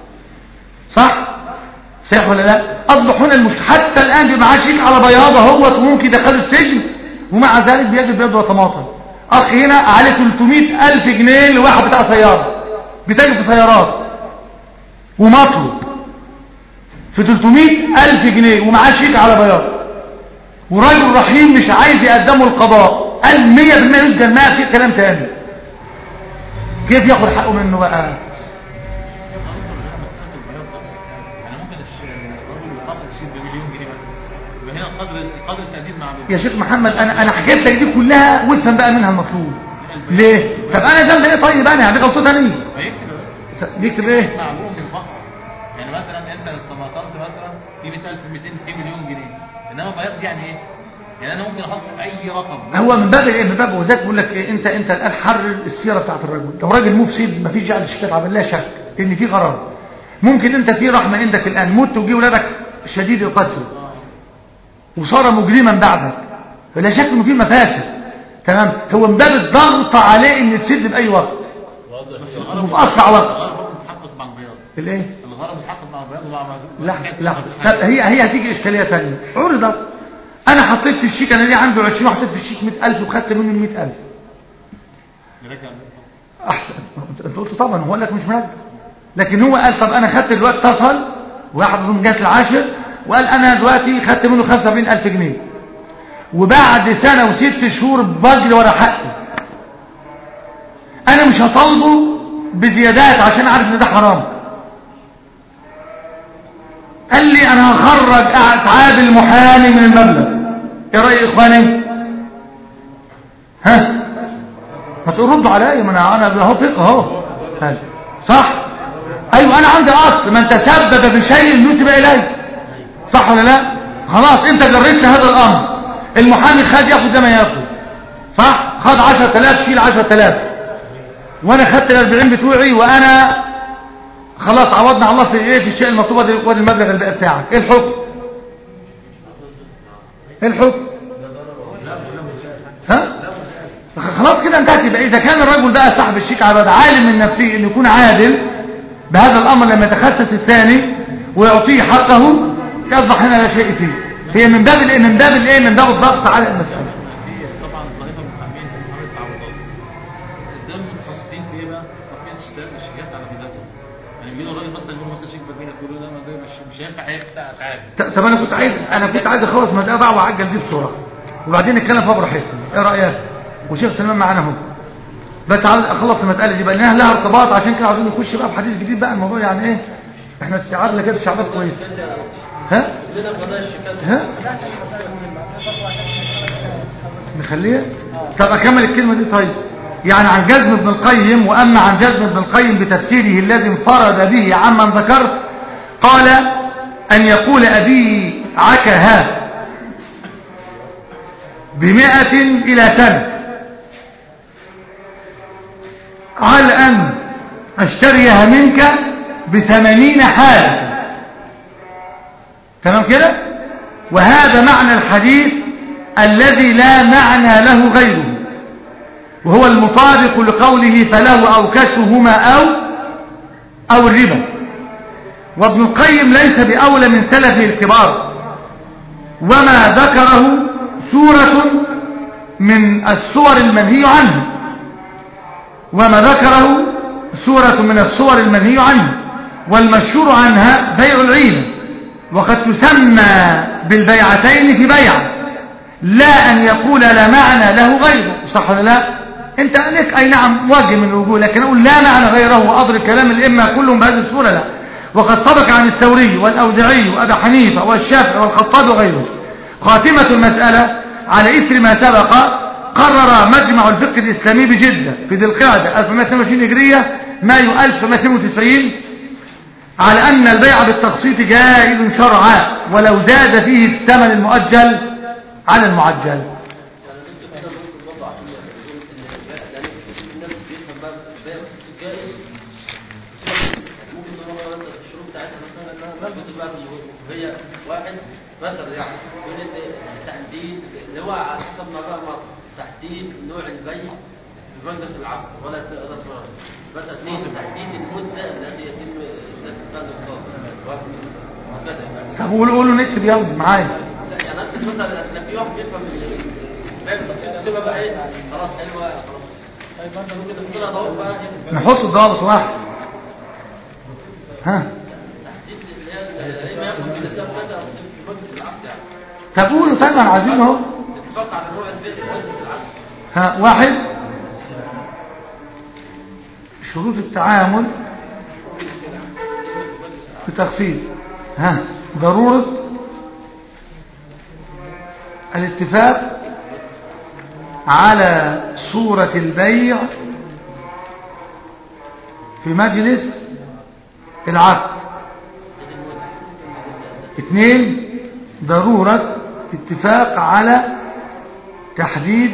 صح صحيح ولا لا أصبح هنا المشكلة حتى الآن بيبقى معاه شيك على بياضة هو وممكن يدخله السجن ومع ذلك بيجد بيض وطماطم أخ هنا عليه 300 ألف جنيه لواحد بتاع سيارة بيتاجر في سيارات ومطلوب في 300 ألف جنيه ومعاه شيك على بياض وراجل رحيم مش عايز يقدمه القضاء قال 100% يسجن ما في كلام تاني كيف ياخد حقه منه بقى يعني ممكن الش- الراجل يقدر يشيل بمليون جنيه مثلا يبقى هنا قدر قدر التهديد معلوم يا شيخ محمد انا انا حكيت لك دي كلها وافهم بقى منها المطلوب ليه طب انا ذنبي ايه طيب انا دي غلطتي انا فيكتب بيكتب ايه معلوم من فقط يعني مثلا انت طماطمت مثلا قيمه 1200 في مليون جنيه انما بياض يعني ايه؟ يعني انا ممكن احط اي رقم هو من باب ايه من باب وذاك بيقول لك إيه انت انت الان حرر السيره بتاعت الرجل لو راجل مفسد مفيش جعل الشيكات عمل لا شك ان في غرض ممكن انت في رحمة عندك الآن مت وجي ولادك شديد القسوة وصار مجرما بعدك فلا شك انه في مفاسد تمام هو من باب الضغط عليه ان تسد باي وقت بس الغرض وفي اسرع وقت الغرض برضه متحقق مع البياض الايه الغرض متحقق مع البياض ومع لحظه لحظه طب هي هي هتيجي اشكاليه ثانيه عرضت انا حطيت في الشيك انا ليه عنده 20 وحطيت في الشيك 100000 وخدت منه 100000 يرجع احسن انت قلت طبعا هو قال لك مش مرجع لكن هو قال طب انا خدت دلوقتي اتصل واحد من جهه العاشر وقال انا دلوقتي خدت منه 75000 جنيه وبعد سنه وست شهور بجري ورا حقي انا مش هطالبه بزيادات عشان عارف ان ده حرام قال لي انا هخرج اتعاب المحامي من المبلغ ايه راي اخواني ها ما تردوا عليا ما انا انا اهو فقه اهو هل. صح ايوه انا عندي اصل من تسبب بشيء نسب اليه صح ولا لا خلاص انت جريت هذا الامر المحامي خد ياخد زي ما ياخد صح خد 10000 شيل 10000 وانا خدت ال 40 بتوعي وانا خلاص عوضنا على الله في ايه في الشيء المطلوب وادي وادي المبلغ الباقي بتاعك ايه الحكم ايه الحكم ها خلاص كده انتهت يبقى اذا كان الرجل بقى صاحب الشيك عبد عالم من نفسه انه يكون عادل بهذا الامر لما يتخصص الثاني ويعطيه حقه يصبح هنا لا شيء فيه هي من باب الايه من باب الايه من باب الضغط على المساله طبعا ضعيفه المحامين زي محامي التعويضات ده متخصصين في ايه بقى؟ تقنيه اشتراك الشيكات على ميزانهم يعني بيجي الراجل مثلا يقول مثلا شيك بجنيه يقول له لا ما ده مش مش هينفع يفتح تعالى ط- طب انا كنت عايز انا كنت عايز اخلص مساله بقى واعجل دي بسرعه وبعدين نتكلم فيها براحتنا ايه رايك وشيخ سلمان معانا اهو بس عاوز اخلص المساله دي بقى لها لها ارتباط عشان كده عاوزين نخش بقى في حديث جديد بقى الموضوع يعني ايه احنا استعرضنا كده شعبات كويسه ها عندنا قضايا الشيكات ها نخليها طب اكمل الكلمه دي طيب يعني عن جزم ابن القيم واما عن جزم ابن القيم بتفسيره الذي انفرد به عمن ذكرت قال ان يقول ابي عكها بمائة الى سنة على ان اشتريها منك بثمانين حالة تمام كده وهذا معنى الحديث الذي لا معنى له غيره وهو المطابق لقوله فله أو كسهما أو أو الربا وابن القيم ليس بأولى من سلفه الكبار وما ذكره سورة من الصور المنهي عنه وما ذكره سورة من الصور المنهي عنه والمشهور عنها بيع العين وقد تسمى بالبيعتين في بيع لا أن يقول لا معنى له غيره صح ولا لا انت لك اي نعم وجه من الوجوه لكن اقول لا معنى غيره واضرب كلام الائمه كلهم بهذه الصوره لا وقد سبق عن الثوري والاوزعي وابي حنيفه والشافعي والخطاب وغيره خاتمه المساله على اثر ما سبق قرر مجمع الفقه الاسلامي بجده في ذي القعده 1122 هجريه مايو 1992 على ان البيع بالتقسيط جائز شرعا ولو زاد فيه الثمن المؤجل على المعجل يعني انت كده ممكن برضه عشان يقول ان البيع- لان كتير من الناس بيفهم بقى البيع بالتقسيط جائز ممكن نروح مثلا الشروط بتاعتها مثلا انها مربوطه بقى بالموضوع. هي واحد مثلا يعني يقول ان التحديد اللي هو على حسب ما بقى ما تحديد نوع البيع بمجلس العقد ولا ولا تراجع مثلا اثنين تحديد المده التي يتم التي تم الصرف وهكذا يعني طب قولوا قولوا نكتب يلا معايا لا يعني اقصد مثلا ان في واحد بيفهم الباب التفصيل تبقى بقى ايه خلاص حلوه خلاص طيب برضه ممكن تحط لها ضوابط بقى نحط ضابط واحد ها تحديد اللي هي اللي ما ياخد من السبب ده في مجلس العقد يعني طب قولوا طيب انا عايزين اهو اتفاق على نوع البيع في مجلس العقد ها واحد شروط التعامل بتقسيط ها ضرورة الاتفاق على صورة البيع في مجلس العقد اثنين ضرورة اتفاق على تحديد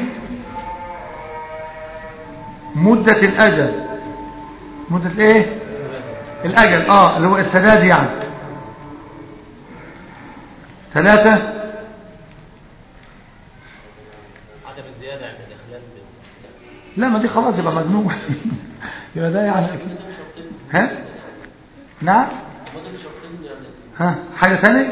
مدة الأجل مدة الايه الأجل اه اللي هو السداد يعني ثلاثة عدم الزيادة عند الإخلال لا ما دي خلاص يبقى مجنون يبقى ده يعني أكيد ها نعم فاضل شرطين يعني ها حاجة ثانية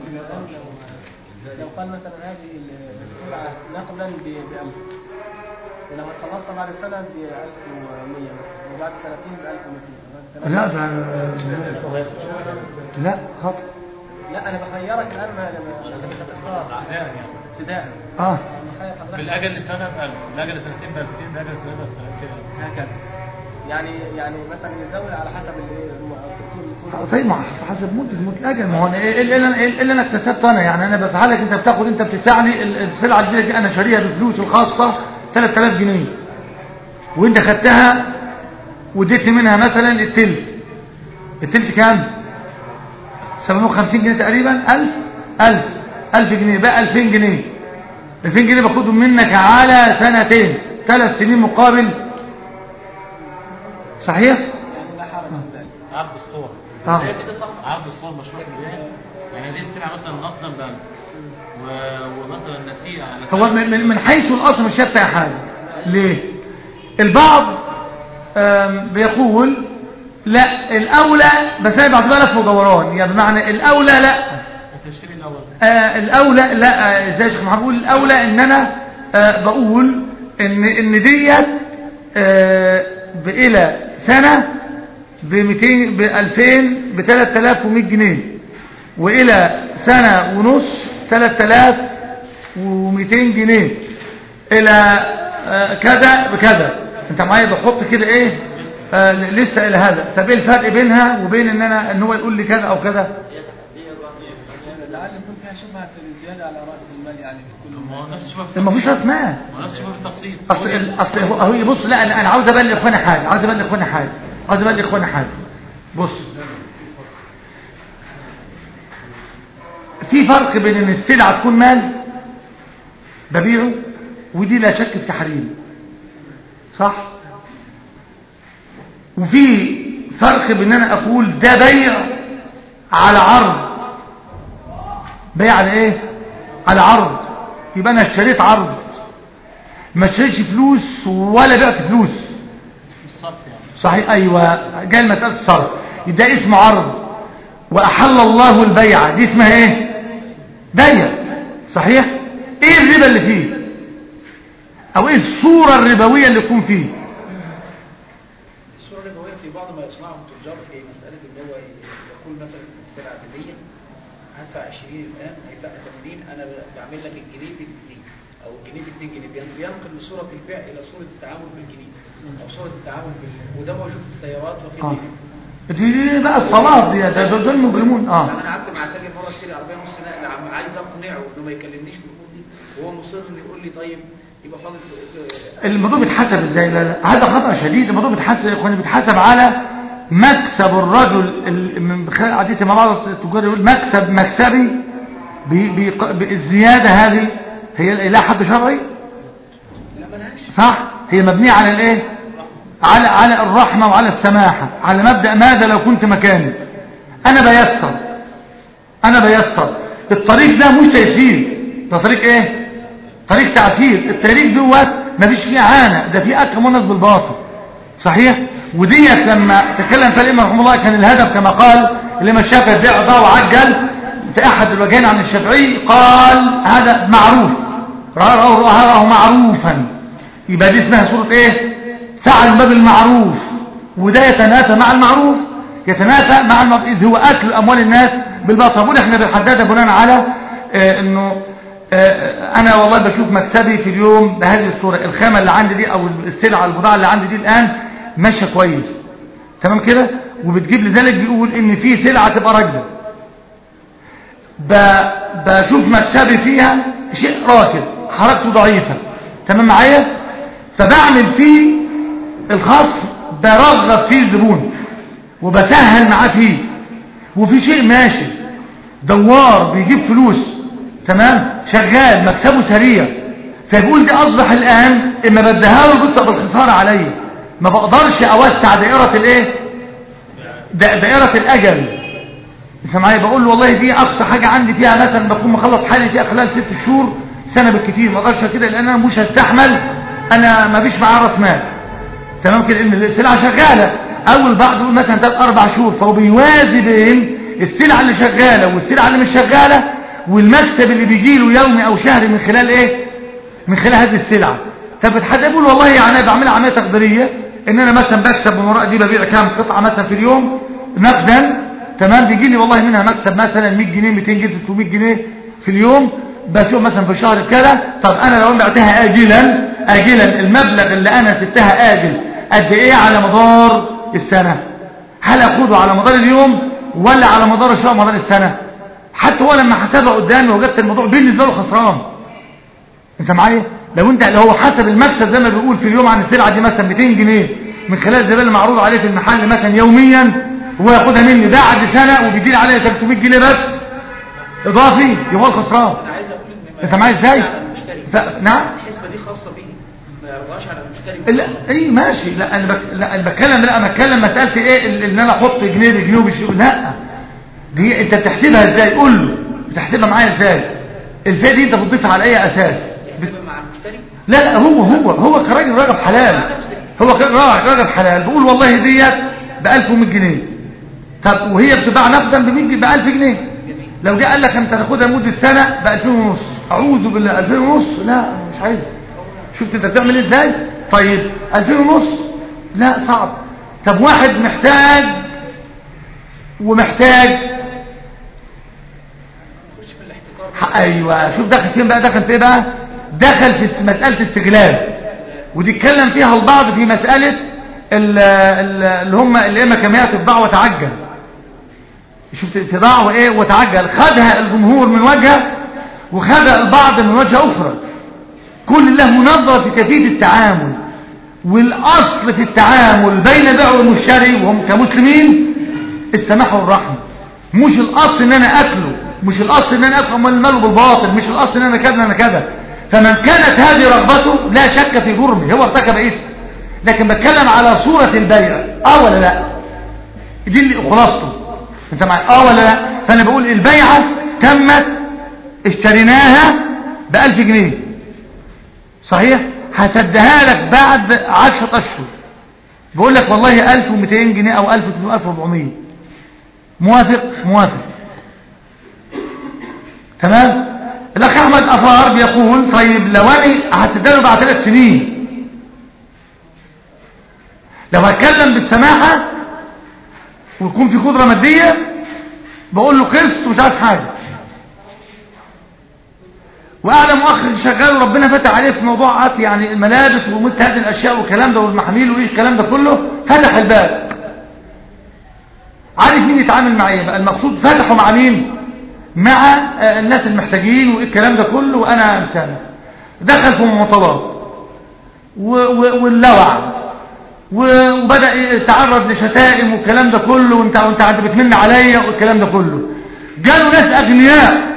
لو قال مثلا هذه السلعة نقدا ب 1000 ولما خلصنا بعد سنة ب 1100 مثلا وبعد سنتين ب 1200 لا ده لا خطأ لا أنا بخيرك الآن ما ما ابتداء اه بخير حضرتك بالأجل لسنة ب 1000 بالأجل لسنتين ب 2000 بالأجل لثلاثة ب كده هكذا يعني يعني مثلا يزود على حسب الايه طول طول طيب ما حسب- حسب مدة مدة الأجل ما هو أنا إيه اللي أنا إيه اللي أنا اكتسبته أنا يعني أنا بسعى لك أنت بتاخد أنت بتدفع لي ال- السلعة الجديدة دي أنا شاريها بفلوس الخاصة 3000 جنيه وأنت خدتها واديتني منها مثلا التلت التلت كام؟ 750 جنيه تقريبا 1000 1000 1000 جنيه بقى 2000 جنيه 2000 جنيه باخدهم منك على سنتين ثلاث سنين مقابل صحيح؟ يعني لا حرج في ذلك عرض الصور اه هي كده صح عرض الصور مشروع في البيع يعني دي السلعة مثلا نقدا ب 1000 و- ومثلا نسيئة على هو من, من- من حيث الأصل مش شتى حاجة ليه البعض آم، بيقول لا الأولى بس أنا بعتبرها لك مدوران يعني بمعنى الأولى لا التشتري الأول آه الأولى لا آه، ازاي يا شيخ محمد بقول الأولى إن أنا آه بقول إن إن ديت آه بإلى سنة ب 200 ب 2000 ب 3100 جنيه وإلى سنة ونص 3200 جنيه إلى آه كذا بكذا أنت معايا بحط كده إيه آه لسه إلى هذا طب إيه الفرق بينها وبين إن أنا إن هو يقول لي كذا أو كذا يعني لعل يكون فيها شبهة الزيادة على رأس المال يعني بكل ما هو نفس الشبه في ما فيش التقسيط. راس مال ما هو نفس الشبه في التقسيط اصل ال- اصل هو هو بص لا انا انا عاوز ابلغ اخواني حاجه عاوز ابلغ اخواني حاجه عاوز ابلغ اخواني حاجه بص في فرق بين ان السلعه تكون مال ببيعه ودي لا شك في تحريم صح وفي فرق بين ان انا اقول ده بيع على عرض بيع على ايه على عرض يبقى انا اشتريت عرض ما اشتريتش فلوس ولا بعت فلوس الصرف يعني صحيح ايوه جاي مساله الصرف ده اسمه عرض واحل الله البيع دي اسمها ايه بيع صحيح ايه الربا اللي فيه او ايه الصوره الربويه اللي تكون فيه الصورة الربوية في بعض ما يصنعه التجار في مسألة ان هو يقول مثلا السلعة ب 100 هدفع 20 الآن هيبقى 80 أنا بعمل لك الجنيه ب 2 أو الجنيه ب 2 جنيه بين- بينقل من صورة البيع إلى صورة التعامل بالجنيه أو صورة التعامل بال وده موجود في السيارات وفي اه غيره دي دي بقى الصلاه دي ده دول دول مجرمون اه يعني أنا قعدت مع تاجر مرة اشتري عربية نص نقل عم- عايز أقنعه إنه ما يكلمنيش بالأمور دي وهو مصر إنه يقول لي طيب يبقى فاضل الموضوع بيتحسب ازاي لا لا هذا خطأ شديد الموضوع بيتحسب يا اخواني بيتحسب على مكسب الرجل ال- من خلال عادتي مع بعض التجار يقول مكسب مكسبي بي بي بي الزيادة هذه هي لها حد شرعي لا ملهاش صح هي مبنية على الايه على على الرحمة وعلى السماحة على مبدأ ماذا لو كنت مكاني انا بيسر انا بيسر الطريق ده مش تيسير ده طريق ايه طريق تعسير الطريق دوت مفيش فيه عانة ده فيه اكل منص بالباطل صحيح وديت لما تكلم فيها الامام رحمه الله كان الهدف كما قال الامام الشافعي بيع ضاع وعجل في احد الوجهين عن الشافعي قال هذا معروف راه راه معروفا يبقى دي اسمها صورة ايه فعل باب المعروف وده يتنافى مع المعروف يتنافى مع المعروف إذ هو اكل اموال الناس بالباطل طب احنا بنحددها بناء على آه انه آه انا والله بشوف مكسبي في اليوم بهذه الصورة الخامة اللي عندي دي او السلعة البضاعة اللي عندي دي الان ماشية كويس تمام كده وبتجيب لذلك بيقول ان في سلعة تبقى راكبه ب- بشوف مكسبي فيها شيء راكد حركته ضعيفة تمام معايا فبعمل فيه الخصم برغب فيه الزبون وبسهل معاه فيه وفي شيء ماشي دوار بيجيب فلوس تمام شغال مكسبه سريع فيقول دي اصبح الان اما بديها له بتصب الخساره عليا ما بقدرش اوسع دائره الايه دا دائرة الأجل انت معايا بقول له والله دي أقصى حاجة عندي فيها مثلا بكون مخلص حالي فيها خلال ست شهور سنة بالكتير ما اقدرش كده لأن أنا مش هستحمل أنا ما فيش معايا راس مال تمام كده ان السلعة شغالة اول بعض يقول مثلا ثلاث اربع شهور فهو بيوازي بين السلعة اللي شغالة والسلعة اللي مش شغالة والمكسب اللي بيجي له يومي او شهري من خلال ايه من خلال هذه السلعة طب حد يقول والله يعني انا بعملها عملية تقديرية ان انا مثلا بكسب من وراء دي ببيع كام قطعة مثلا في اليوم نقدا تمام بيجي لي والله منها مكسب مثلا 100 جنيه 200 جنيه 300 جنيه في اليوم بسوق مثلا في الشهر كده طب انا لو بعتها اجلا اجلا المبلغ اللي انا سبتها اجل قد ايه على مدار السنة هل اخده على مدار اليوم ولا على مدار الشهر مدار السنة حتى هو لما حسبها قدامي وجدت الموضوع بالنسبة له خسران انت معايا لو انت لو هو حسب المكسب زي ما بيقول في اليوم عن السلعة دي مثلا 200 جنيه من خلال الزبائن اللي معروض عليه في المحل مثلا يوميا هو ياخدها مني بعد سنة وبيدي لي عليها 300 جنيه بس اضافي يبقى هو الخسران انا عايز اقول ان انت معايا ازاي على المشتري ف... نعم الحسبه دي خاصه به ما يرضاش على المشتري لا اي ماشي لا انا بك... لا انا بتكلم لا انا بتكلم مساله ايه ال- ان انا احط جنيه بجنيه وبشيء لا دي انت بتحسبها ازاي قول له بتحسبها معايا ازاي الفئه دي انت بتضيفها على اي اساس يحسبها مع المشتري لا لا هو هو هو كراجل راجل حلال هو كراجل راجل حلال بيقول والله ديت ب 1100 جنيه طب وهي بتباع نقدا ب 100 ب 1000 جنيه لو جه قال لك انت تاخدها مده سنه ب 2000 ونص اعوذ بالله 2000 ونص لا انا مش عايز شفت انت بتعمل ايه ازاي طيب 2000 ونص لا صعب طب واحد محتاج ومحتاج خش في الاحتكار ح- ايوه شوف دخل فين بقى دخل في ايه بقى دخل في مساله استغلال ودي اتكلم فيها البعض في مساله ال- ال- اللي هم اللي اما كميات تضاع وتعجل شفت تضاع وايه وتعجل خدها الجمهور من وجهه وخدها البعض من وجهه اخرى كل له نظره في كيفيه التعامل والاصل في التعامل بين البائع والمشتري وهم كمسلمين السماح والرحمه مش الاصل ان انا اكله مش الاصل ان انا اكله من المال بالباطل مش الاصل ان انا كذا انا كذا فمن كانت هذه رغبته لا شك في جرمه هو ارتكب اثم لكن بتكلم على صورة البيع اه ولا لا دي اللي خلاصته انت معايا اه ولا لا فانا بقول البيعة تمت اشتريناها بألف جنيه صحيح هسدها لك بعد عشرة اشهر بقول لك والله 1200 جنيه او 1400 موافق موافق تمام الاخ احمد افار بيقول طيب لو انا هسدها له بعد ثلاث سنين لو هتكلم بالسماحة ويكون في قدرة مادية بقول له قسط ومش عايز حاجة واعلم اخ شغال وربنا فتح عليه في موضوعات يعني الملابس ومثل هذه الاشياء والكلام ده والمحاميل وايه الكلام ده كله فتح الباب عارف مين يتعامل مع ايه بقى المقصود فتحوا مع مين مع آه، الناس المحتاجين وايه الكلام ده كله وانا مسامح دخل في المعطلات و- و- واللوع و- وبدأ يتعرض لشتائم والكلام ده كله وانت وانت عاد بتمن عليا والكلام ده كله جالوا ناس اغنياء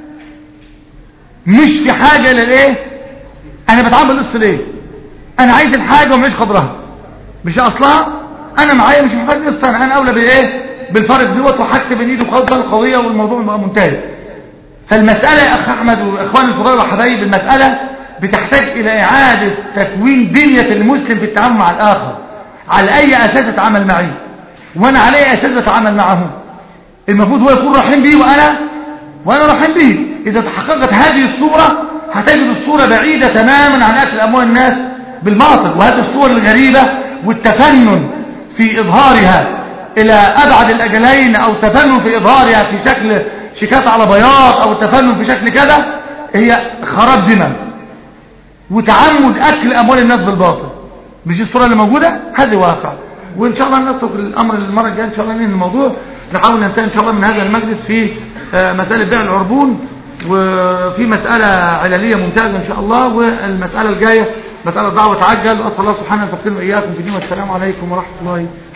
مش في حاجة للايه انا بتعامل قصة ليه انا عايز الحاجة ومش قدرها مش اصلها انا معايا مش محتاج قصة انا انا اولى بايه بالفرق دوت وهكتب ان ايده خالصة القضية والموضوع بقى منتهي فالمسألة يا اخ احمد واخواني الفضائل وحبايب المسألة بتحتاج الى اعادة تكوين بنية المسلم في التعامل مع الاخر على اي اساس اتعامل معي وانا على اي اساس اتعامل معه المفروض هو يكون رحيم بي وانا وانا رحيم به اذا تحققت هذه الصورة هتجد الصورة بعيدة تماما عن اكل اموال الناس بالباطل وهذه الصور الغريبة والتفنن في اظهارها الى ابعد الاجلين او تفنن في اظهارها في شكل شيكات على بياض او تفنن في شكل كذا هي خراب ذمم وتعمد اكل اموال الناس بالباطل مش الصورة اللي موجودة هذا واقع وان شاء الله نترك الامر للمرة الجاية ان شاء الله ننهي الموضوع نحاول ننتهي ان شاء الله من هذا المجلس في آه، مسألة بيع العربون وفي مسألة عللية ممتازة ان شاء الله والمسألة الجاية مسألة دعوة تعجل واسأل الله سبحانه ان تقتلوا اياكم في الدين والسلام عليكم ورحمة الله